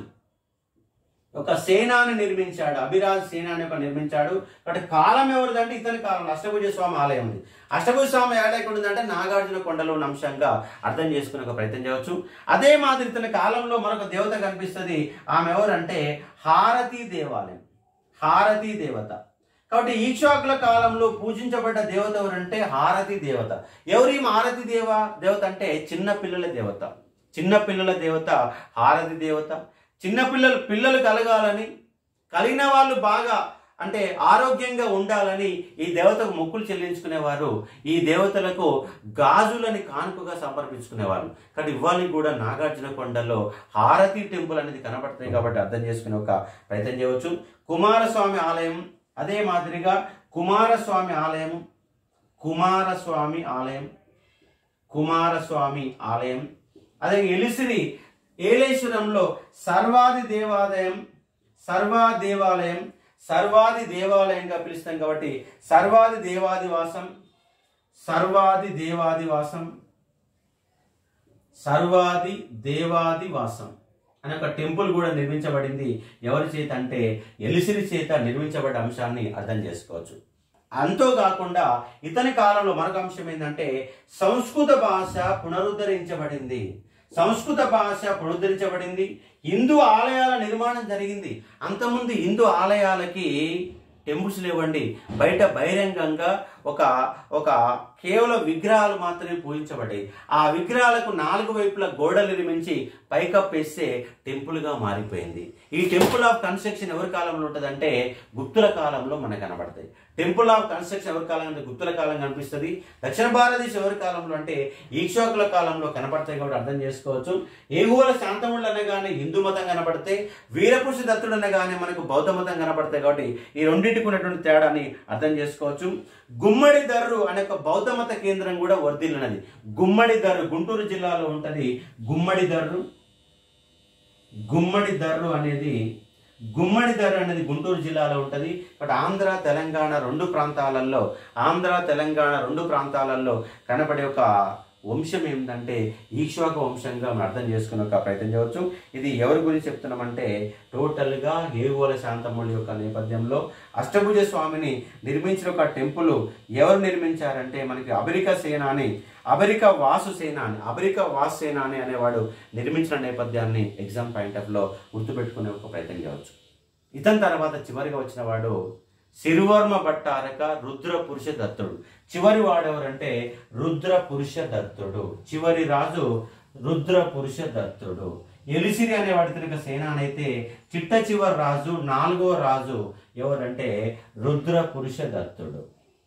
ఒక సేనాని నిర్మించాడు అభిరాజ్ సేనాని ఒక నిర్మించాడు కాబట్టి కాలం ఎవరిదంటే ఇతని కాలంలో అష్టభుజ స్వామి ఆలయం ఉంది అష్టభుజ స్వామి ఆలయం ఎక్కడ ఉందంటే నాగార్జున కొండలో ఉన్న అంశంగా అర్థం చేసుకునే ఒక ప్రయత్నం చేయవచ్చు అదే మాదిరి ఇతని కాలంలో మరొక దేవత కనిపిస్తుంది ఆమె ఎవరంటే హారతి దేవాలయం హారతి దేవత కాబట్టి ఈక్షాకుల కాలంలో పూజించబడ్డ దేవత ఎవరంటే హారతి దేవత ఎవరు ఈ హారతి దేవ దేవత అంటే చిన్న పిల్లల దేవత చిన్న పిల్లల దేవత హారతి దేవత చిన్న పిల్లలు పిల్లలు కలగాలని కలిగిన వాళ్ళు బాగా అంటే ఆరోగ్యంగా ఉండాలని ఈ దేవతకు మొక్కులు చెల్లించుకునేవారు ఈ దేవతలకు గాజులని కానుకగా సమర్పించుకునేవారు కానీ ఇవ్వాలి కూడా నాగార్జున కొండలో హారతి టెంపుల్ అనేది కనబడుతుంది కాబట్టి అర్థం చేసుకునే ఒక ప్రయత్నం చేయవచ్చు కుమారస్వామి ఆలయం అదే మాదిరిగా కుమారస్వామి ఆలయం కుమారస్వామి ఆలయం కుమారస్వామి ఆలయం అదే ఎలిసిరి ఏలేశ్వరంలో సర్వాది దేవాలయం సర్వా దేవాలయం సర్వాది దేవాలయంగా పిలుస్తాం కాబట్టి సర్వాది దేవాదివాసం సర్వాది దేవాదివాసం సర్వాది దేవాదివాసం అనే ఒక టెంపుల్ కూడా నిర్మించబడింది ఎవరి చేత అంటే ఎలిసిరి చేత నిర్మించబడ్డ అంశాన్ని అర్థం చేసుకోవచ్చు అంతో కాకుండా ఇతని కాలంలో మరొక అంశం ఏంటంటే సంస్కృత భాష పునరుద్ధరించబడింది సంస్కృత భాష పునరుద్ధరించబడింది హిందూ ఆలయాల నిర్మాణం జరిగింది అంతకుముందు హిందూ ఆలయాలకి టెంపుల్స్ లేవండి బయట బహిరంగంగా ఒక ఒక కేవలం విగ్రహాలు మాత్రమే పూజించబడ్డాయి ఆ విగ్రహాలకు నాలుగు వైపుల గోడలు నిర్మించి పైకప్పు వేస్తే టెంపుల్గా మారిపోయింది ఈ టెంపుల్ ఆఫ్ కన్స్ట్రక్షన్ ఎవరి కాలంలో ఉంటుందంటే గుప్తుల కాలంలో మనకు కనబడతాయి టెంపుల్ ఆఫ్ కన్స్ట్రక్షన్ ఎవరి కాలం అంటే గుప్తుల కాలం కనిపిస్తుంది దక్షిణ భారతదేశం ఎవరి కాలంలో అంటే ఈక్షోకుల కాలంలో కనపడతాయి కాబట్టి అర్థం చేసుకోవచ్చు ఏగువల శాంతముళ్ళు అనగానే హిందూ మతం కనబడితే వీరపురుష దత్తుడు అనగానే మనకు బౌద్ధ మతం కనబడతాయి కాబట్టి ఈ రెండింటికి ఉన్నటువంటి తేడాని అర్థం చేసుకోవచ్చు గుమ్మడి దర్రు అనే ఒక బౌద్ధ మత కేంద్రం కూడా వర్ధిల్లినది గుమ్మడి దర్రు గుంటూరు జిల్లాలో ఉంటది గుమ్మడి దర్రు గుమ్మడి దర్రు అనేది గుమ్మడి దర్రు అనేది గుంటూరు జిల్లాలో ఉంటుంది బట్ ఆంధ్ర తెలంగాణ రెండు ప్రాంతాలలో ఆంధ్ర తెలంగాణ రెండు ప్రాంతాలలో కనబడే ఒక వంశం ఏంటంటే ఈశ్వాక వంశంగా మనం అర్థం చేసుకునే ఒక ప్రయత్నం చేయవచ్చు ఇది ఎవరి గురించి చెప్తున్నామంటే టోటల్గా హేగోల శాంతముడి యొక్క నేపథ్యంలో అష్టభుజ స్వామిని నిర్మించిన ఒక టెంపుల్ ఎవరు నిర్మించారంటే మనకి అమెరికా సేనాని అమెరికా వాసు సేనాని అమెరికా వాసు సేనాని అనేవాడు నిర్మించిన నేపథ్యాన్ని ఎగ్జామ్ పాయింట్ ఆఫ్ లో గుర్తుపెట్టుకునే ఒక ప్రయత్నం చేయవచ్చు ఇతని తర్వాత చివరిగా వచ్చిన వాడు సిరువర్మ భట్టారక రుద్ర పురుష దత్తుడు చివరి వాడెవరంటే రుద్ర పురుష దత్తుడు చివరి రాజు రుద్ర పురుష దత్తుడు ఎలిసిరి అనేవాడి తినక సేనానైతే చిట్ట చివరి రాజు నాలుగో రాజు ఎవరంటే రుద్ర పురుష దత్తుడు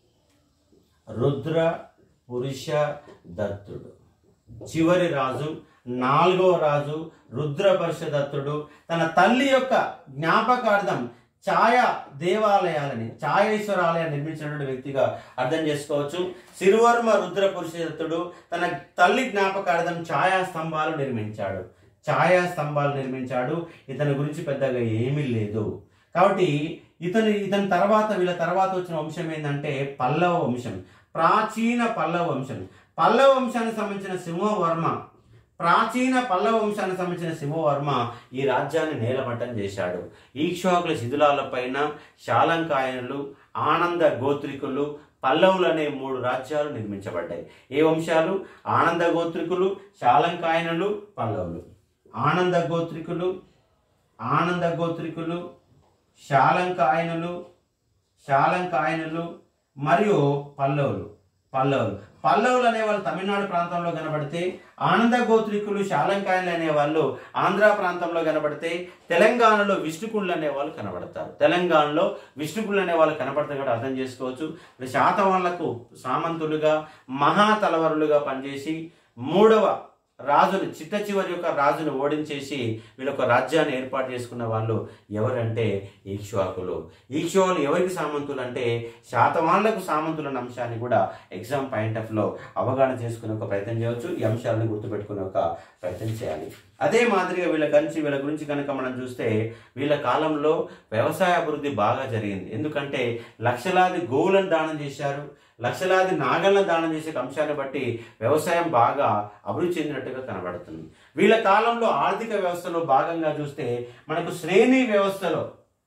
రుద్ర పురుష దత్తుడు చివరి రాజు నాలుగో రాజు రుద్ర పురుష దత్తుడు తన తల్లి యొక్క జ్ఞాపకార్థం ఛాయ దేవాలయాలని ఛాయేశ్వర ఆలయాన్ని నిర్మించినటువంటి వ్యక్తిగా అర్థం చేసుకోవచ్చు సిరువర్మ రుద్ర పురుషదత్తుడు తన తల్లి జ్ఞాపకార్థం ఛాయా స్తంభాలు నిర్మించాడు ఛాయా స్తంభాలు నిర్మించాడు ఇతని గురించి పెద్దగా ఏమీ లేదు కాబట్టి ఇతని ఇతని తర్వాత వీళ్ళ తర్వాత వచ్చిన వంశం ఏంటంటే పల్లవ వంశం ప్రాచీన పల్లవ వంశం పల్లవ వంశానికి సంబంధించిన సింహవర్మ ప్రాచీన పల్లవ వంశానికి సంబంధించిన సింహవర్మ ఈ రాజ్యాన్ని నేలమట్టం చేశాడు ఈక్ష్వాకుల శిథిలాలపైన శాలంకాయనులు ఆనంద గోత్రికులు పల్లవులు అనే మూడు రాజ్యాలు నిర్మించబడ్డాయి ఏ వంశాలు ఆనంద గోత్రికులు శాలంకాయనులు పల్లవులు ఆనంద గోత్రికులు ఆనంద గోత్రికులు శాలంకాయనులు శాలంకాయనులు మరియు పల్లవులు పల్లవులు పల్లవులు అనేవాళ్ళు తమిళనాడు ప్రాంతంలో కనబడితే ఆనంద గోత్రికులు శాలంకాయలు అనేవాళ్ళు ఆంధ్ర ప్రాంతంలో కనబడితే తెలంగాణలో విష్ణుకుళ్ళు అనేవాళ్ళు కనబడతారు తెలంగాణలో విష్ణుకుళ్ళు అనేవాళ్ళు కనబడతారు కూడా అర్థం చేసుకోవచ్చు ఇప్పుడు శాతవాళ్లకు సామంతులుగా మహా తలవరులుగా పనిచేసి మూడవ రాజును చిట్ట చివరి యొక్క రాజును ఓడించేసి వీళ్ళొక రాజ్యాన్ని ఏర్పాటు చేసుకున్న వాళ్ళు ఎవరంటే ఈక్ష్వాకులు ఈక్ష్వాకులు ఎవరికి సామంతులు అంటే శాతవాళ్లకు సామంతులు అన్న అంశాన్ని కూడా ఎగ్జామ్ పాయింట్ ఆఫ్ లో అవగాహన చేసుకునే ఒక ప్రయత్నం చేయవచ్చు ఈ అంశాలను గుర్తుపెట్టుకునే ఒక ప్రయత్నం చేయాలి అదే మాదిరిగా వీళ్ళ కంచి వీళ్ళ గురించి కనుక మనం చూస్తే వీళ్ళ కాలంలో వ్యవసాయ అభివృద్ధి బాగా జరిగింది ఎందుకంటే లక్షలాది గోవులను దానం చేశారు లక్షలాది నాగలను దానం చేసే అంశాన్ని బట్టి వ్యవసాయం బాగా అభివృద్ధి చెందినట్టుగా కనబడుతుంది వీళ్ళ కాలంలో ఆర్థిక వ్యవస్థలో భాగంగా చూస్తే మనకు శ్రేణి వ్యవస్థలో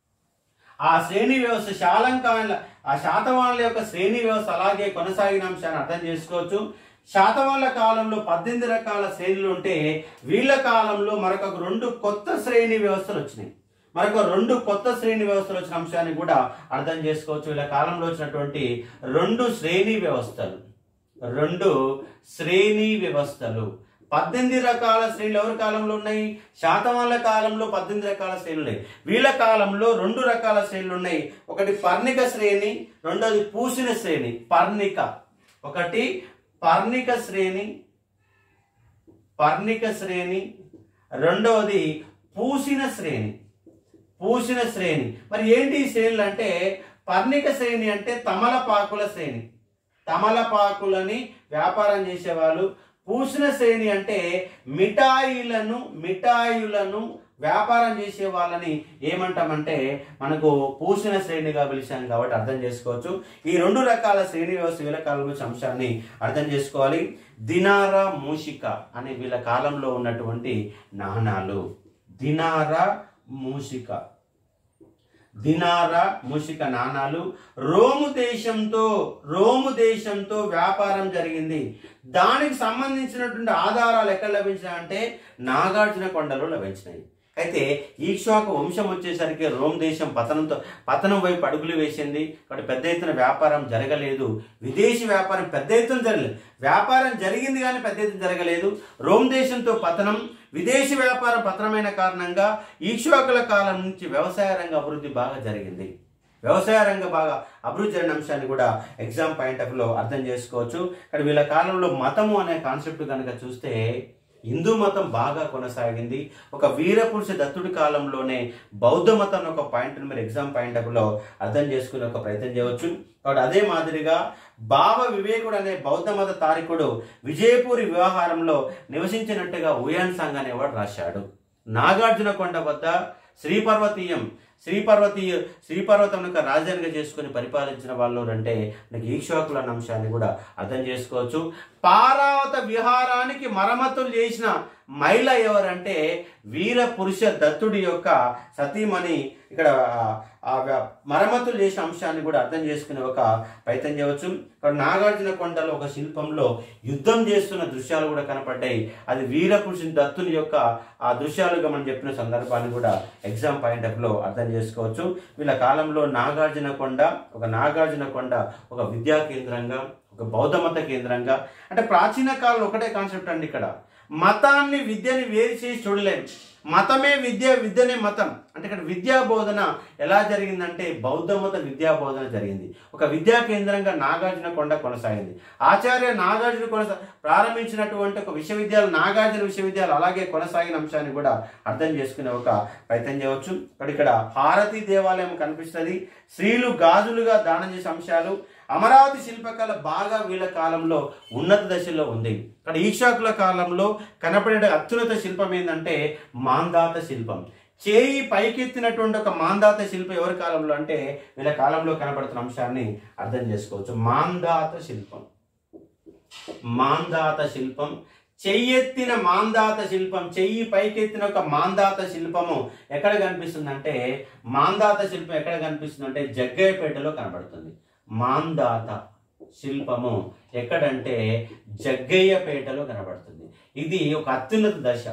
ఆ శ్రేణి వ్యవస్థ శాలంకాల ఆ శాతవాళ్ళ యొక్క శ్రేణి వ్యవస్థ అలాగే కొనసాగిన అంశాన్ని అర్థం చేసుకోవచ్చు శాతవాళ్ళ కాలంలో పద్దెనిమిది రకాల శ్రేణులు ఉంటే వీళ్ళ కాలంలో మరొక రెండు కొత్త శ్రేణి వ్యవస్థలు వచ్చినాయి మరొక రెండు కొత్త శ్రేణి వ్యవస్థలు వచ్చిన అంశాన్ని కూడా అర్థం చేసుకోవచ్చు వీళ్ళ కాలంలో వచ్చినటువంటి రెండు శ్రేణి వ్యవస్థలు రెండు శ్రేణి వ్యవస్థలు పద్దెనిమిది రకాల శ్రేణులు ఎవరి కాలంలో ఉన్నాయి శాతవాళ్ళ కాలంలో పద్దెనిమిది రకాల శ్రేణులు ఉన్నాయి వీళ్ళ కాలంలో రెండు రకాల శ్రేణులు ఉన్నాయి ఒకటి పర్ణిక శ్రేణి రెండోది పూసిన శ్రేణి పర్ణిక ఒకటి పర్ణిక శ్రేణి పర్ణిక శ్రేణి రెండవది పూసిన శ్రేణి పూసిన శ్రేణి మరి ఏంటి ఈ శ్రేణులు అంటే పర్ణిక శ్రేణి అంటే తమలపాకుల శ్రేణి తమలపాకులని వ్యాపారం చేసేవాళ్ళు పూసిన శ్రేణి అంటే మిఠాయిలను మిఠాయిలను వ్యాపారం చేసే వాళ్ళని ఏమంటామంటే మనకు పూసిన శ్రేణిగా పిలిచాం కాబట్టి అర్థం చేసుకోవచ్చు ఈ రెండు రకాల శ్రేణి వ్యవస్థ వీళ్ళ కాలం గురించి అంశాన్ని అర్థం చేసుకోవాలి దినార మూషిక అనే వీళ్ళ కాలంలో ఉన్నటువంటి నాణాలు దినార మూషిక దినార మూషిక నాణాలు రోము దేశంతో రోము దేశంతో వ్యాపారం జరిగింది దానికి సంబంధించినటువంటి ఆధారాలు ఎక్కడ లభించాయంటే నాగార్జున కొండలో లభించినాయి అయితే ఈక్ష్వాకు వంశం వచ్చేసరికి రోమ్ దేశం పతనంతో పతనం వైపు అడుగులు వేసింది కాబట్టి పెద్ద ఎత్తున వ్యాపారం జరగలేదు విదేశీ వ్యాపారం పెద్ద ఎత్తున జరగలేదు వ్యాపారం జరిగింది కానీ పెద్ద ఎత్తున జరగలేదు రోమ్ దేశంతో పతనం విదేశీ వ్యాపారం పతనమైన కారణంగా ఈక్ష్వాకుల కాలం నుంచి వ్యవసాయ రంగ అభివృద్ధి బాగా జరిగింది వ్యవసాయ రంగ బాగా అభివృద్ధి జరిగిన అంశాన్ని కూడా ఎగ్జామ్ పాయింట్ ఆఫ్ లో అర్థం చేసుకోవచ్చు కానీ వీళ్ళ కాలంలో మతము అనే కాన్సెప్ట్ కనుక చూస్తే హిందూ మతం బాగా కొనసాగింది ఒక వీరపురుష దత్తుడి కాలంలోనే బౌద్ధ మతం ఒక పాయింట్ మీరు ఎగ్జామ్ పాయింట్ ఆఫ్ లో అర్థం చేసుకునే ఒక ప్రయత్నం చేయవచ్చు కాబట్టి అదే మాదిరిగా భావ వివేకుడు అనే బౌద్ధ మత తారికుడు విజయపూరి వ్యవహారంలో నివసించినట్టుగా ఉయాన్ సంగ్ అనేవాడు రాశాడు నాగార్జున కొండ వద్ద శ్రీపర్వతీయం శ్రీపర్వతీయ శ్రీపర్వతం యొక్క రాజధానిగా చేసుకుని పరిపాలించిన వాళ్ళు అంటే మనకి ఈక్షోకులు అన్న అంశాన్ని కూడా అర్థం చేసుకోవచ్చు పారావత విహారానికి మరమ్మతులు చేసిన మహిళ ఎవరంటే వీర పురుష దత్తుడి యొక్క సతీమణి ఇక్కడ ఆ- ఆ వ్య- మరమ్మతులు చేసిన అంశాన్ని కూడా అర్థం చేసుకునే ఒక ప్రయత్నం చేయవచ్చు ఇక్కడ నాగార్జున కొండలో ఒక శిల్పంలో యుద్ధం చేస్తున్న దృశ్యాలు కూడా కనపడ్డాయి అది వీర పురుషుని దత్తుని యొక్క ఆ దృశ్యాలుగా మనం చెప్పిన సందర్భాన్ని కూడా ఎగ్జామ్ పాయింట్ ఆఫ్ లో అర్థం చేసుకోవచ్చు వీళ్ళ కాలంలో నాగార్జున కొండ ఒక నాగార్జున కొండ ఒక విద్యా కేంద్రంగా ఒక బౌద్ధ మత కేంద్రంగా అంటే ప్రాచీన కాలంలో ఒకటే కాన్సెప్ట్ అండి ఇక్కడ మతాన్ని విద్యని వేరు చేసి చూడలేము మతమే విద్య విద్యనే మతం అంటే ఇక్కడ విద్యా బోధన ఎలా జరిగిందంటే బౌద్ధ మత విద్యా బోధన జరిగింది ఒక విద్యా కేంద్రంగా నాగార్జున కొండ కొనసాగింది ఆచార్య నాగార్జున కొనసా ప్రారంభించినటువంటి ఒక విశ్వవిద్యాలయం నాగార్జున విశ్వవిద్యాలయం అలాగే కొనసాగిన అంశాన్ని కూడా అర్థం చేసుకునే ఒక ప్రయత్నం చేయవచ్చు ఇక్కడ ఇక్కడ హారతి దేవాలయం కనిపిస్తుంది స్త్రీలు గాజులుగా దానం చేసే అంశాలు అమరావతి శిల్పకళ బాగా వీళ్ళ కాలంలో ఉన్నత దశలో ఉంది ఇక్కడ ఈక్షాకుల కాలంలో కనపడే అత్యున్నత శిల్పం ఏంటంటే మాందాత శిల్పం చేయి పైకెత్తినటువంటి ఒక మాందాత శిల్పం ఎవరి కాలంలో అంటే వీళ్ళ కాలంలో కనబడుతున్న అంశాన్ని అర్థం చేసుకోవచ్చు మాందాత శిల్పం మాందాత శిల్పం చెయ్యెత్తిన మాందాత శిల్పం చెయ్యి పైకెత్తిన ఒక మాందాత శిల్పము ఎక్కడ కనిపిస్తుందంటే మాందాత శిల్పం ఎక్కడ కనిపిస్తుందంటే జగ్గయ్యపేటలో కనబడుతుంది మాందాత శిల్పము ఎక్కడంటే జగ్గయ్యపేటలో కనబడుతుంది ఇది ఒక అత్యున్నత దశ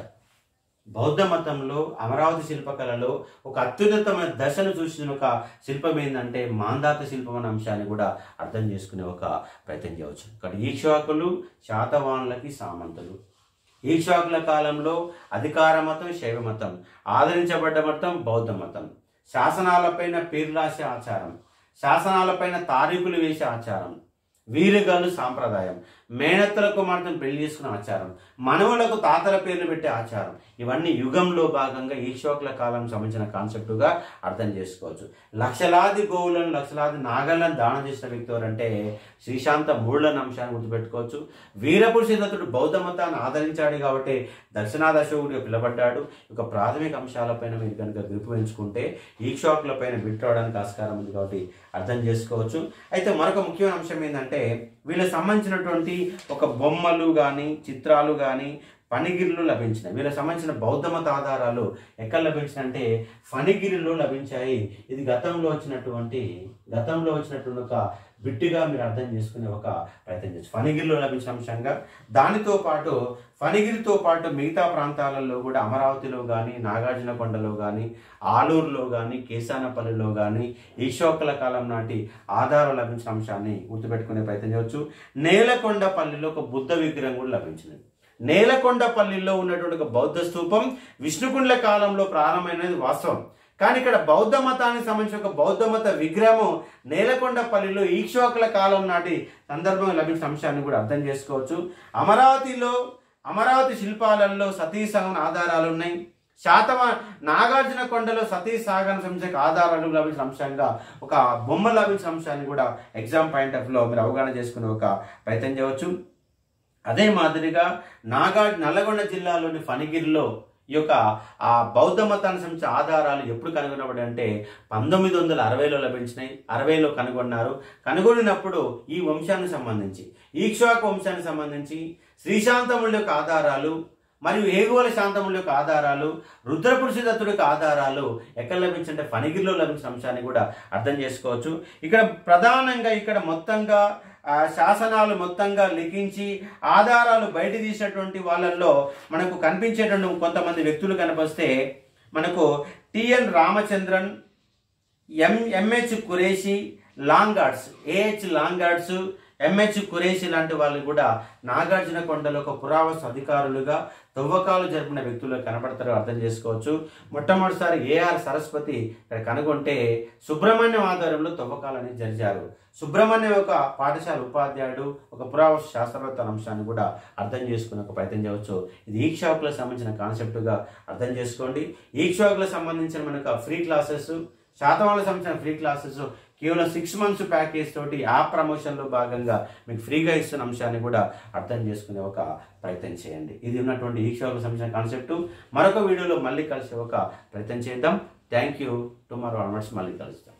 బౌద్ధ మతంలో అమరావతి శిల్పకళలో ఒక అత్యున్నతమైన దశను చూసిన ఒక శిల్పం ఏంటంటే మాందాత శిల్పం అనే అంశాన్ని కూడా అర్థం చేసుకునే ఒక ప్రయత్నం చేయవచ్చు ఇక్కడ ఈక్షాకులు శాతవాహనులకి సామంతులు ఈక్షాకుల కాలంలో అధికార మతం శైవ మతం ఆదరించబడ్డ మతం బౌద్ధ మతం శాసనాలపైన పేరు రాసే ఆచారం శాసనాలపైన తారీఖులు వేసే ఆచారం వీరుగాను సాంప్రదాయం మేనత్తల కుమార్తెను పెళ్లి చేసుకునే ఆచారం మనవులకు తాతల పేర్లు పెట్టే ఆచారం ఇవన్నీ యుగంలో భాగంగా ఈశ్వకుల కాలం సంబంధించిన కాన్సెప్టుగా అర్థం చేసుకోవచ్చు లక్షలాది గోవులను లక్షలాది నాగలను దానం చేసిన వ్యక్తి ఎవరంటే శ్రీశాంత మూళ్ళన అంశాన్ని గుర్తుపెట్టుకోవచ్చు వీరపురుషదత్తుడు బౌద్ధ మతాన్ని ఆదరించాడు కాబట్టి దక్షిణాదశకుడిగా పిలబడ్డాడు ఒక ప్రాథమిక అంశాలపైన మీరు కనుక గ్రిప్ పెంచుకుంటే ఈక్షాకుల పైన బిట్టవడానికి ఆస్కారం ఉంది కాబట్టి అర్థం చేసుకోవచ్చు అయితే మరొక ముఖ్యమైన అంశం ఏంటంటే వీళ్ళకి సంబంధించినటువంటి ఒక బొమ్మలు కానీ చిత్రాలు కానీ ఫణిగిరిలో లభించినాయి వీళ్ళకి సంబంధించిన బౌద్ధ మత ఆధారాలు ఎక్కడ లభించినంటే ఫణిగిరిలో లభించాయి ఇది గతంలో వచ్చినటువంటి గతంలో వచ్చినటువంటి ఒక బిట్టుగా మీరు అర్థం చేసుకునే ఒక ప్రయత్నం చేయొచ్చు ఫణిగిరిలో లభించిన అంశంగా దానితో పాటు ఫణిగిరితో పాటు మిగతా ప్రాంతాలలో కూడా అమరావతిలో కానీ నాగార్జున కొండలో కానీ ఆలూరులో కానీ కేశానపల్లిలో కానీ ఈశోకల కాలం నాటి ఆధారం లభించిన అంశాన్ని గుర్తుపెట్టుకునే ప్రయత్నం చేయవచ్చు నేలకొండపల్లిలో ఒక బుద్ధ విగ్రహం కూడా లభించింది నేలకొండపల్లిలో ఉన్నటువంటి ఒక బౌద్ధ స్తూపం విష్ణుకుండ్ల కాలంలో ప్రారంభమైనది వాస్తవం కానీ ఇక్కడ బౌద్ధ మతానికి సంబంధించిన ఒక బౌద్ధ మత విగ్రహము నేలకొండపల్లిలో ఈక్షోకుల కాలం నాటి సందర్భంగా లభించిన అంశాన్ని కూడా అర్థం చేసుకోవచ్చు అమరావతిలో అమరావతి శిల్పాలలో సతీ సహన ఆధారాలు ఉన్నాయి శాతవ నాగార్జున కొండలో సతీ సాగర సంస్థకు ఆధారాలు లభించిన అంశంగా ఒక బొమ్మ లభించిన అంశాన్ని కూడా ఎగ్జామ్ పాయింట్ ఆఫ్ లో మీరు అవగాహన చేసుకునే ఒక ప్రయత్నం చేయవచ్చు అదే మాదిరిగా నాగా నల్లగొండ జిల్లాలోని ఫణిగిరిలో ఈ యొక్క ఆ బౌద్ధ మతానికి సంబంధించిన ఆధారాలు ఎప్పుడు కనుగొనబడి అంటే పంతొమ్మిది వందల అరవైలో లభించినాయి అరవైలో కనుగొన్నారు కనుగొనినప్పుడు ఈ వంశానికి సంబంధించి ఈక్ష్వాకు వంశానికి సంబంధించి శ్రీశాంతముల యొక్క ఆధారాలు మరియు ఏగువల శాంతముల యొక్క ఆధారాలు రుద్రపురుషదత్తుడి యొక్క ఆధారాలు ఎక్కడ లభించంటే ఫణిగిరిలో లభించిన అంశాన్ని కూడా అర్థం చేసుకోవచ్చు ఇక్కడ ప్రధానంగా ఇక్కడ మొత్తంగా ఆ శాసనాలు మొత్తంగా లిఖించి ఆధారాలు బయట తీసినటువంటి వాళ్ళల్లో మనకు కనిపించేటువంటి కొంతమంది వ్యక్తులు కనిపిస్తే మనకు TN Ramachandran M MH Qureshi Longhurst AH Longhurst MH Qureshi లాంటి వాళ్ళు కూడా నాగార్జున కొండలో ఒక పురావస్తు అధికారులుగా తవ్వకాలు జరిపిన వ్యక్తులు కనబడతారో అర్థం చేసుకోవచ్చు మొట్టమొదటిసారి ఏఆర్ సరస్వతి ఇక్కడ కనుగొంటే సుబ్రహ్మణ్యం ఆధ్వర్యంలో తవ్వకాలు అనేది జరిగారు సుబ్రహ్మణ్యం ఒక పాఠశాల ఉపాధ్యాయుడు ఒక పురావస్తు శాస్త్రవేత్త అనే అంశాన్ని కూడా అర్థం చేసుకునే ఒక ప్రయత్నం చేయవచ్చు ఇది ఈక్షాకులకు సంబంధించిన కాన్సెప్ట్గా అర్థం చేసుకోండి ఈక్షాకులకు సంబంధించిన మనకు ఫ్రీ క్లాసెస్ శాతవాళ్ళకి సంబంధించిన ఫ్రీ క్లాసెస్ కేవలం సిక్స్ మంత్స్ ప్యాకేజ్ తోటి ఆ ప్రమోషన్లో భాగంగా మీకు ఫ్రీగా ఇస్తున్న అంశాన్ని కూడా అర్థం చేసుకునే ఒక ప్రయత్నం చేయండి ఇది ఉన్నటువంటి ఈ షోకు సంబంధించిన కాన్సెప్ట్ మరొక వీడియోలో మళ్ళీ కలిసే ఒక ప్రయత్నం చేద్దాం థ్యాంక్ యూ టుమారో ఆన్వర్డ్స్ మళ్ళీ కలుస్తాం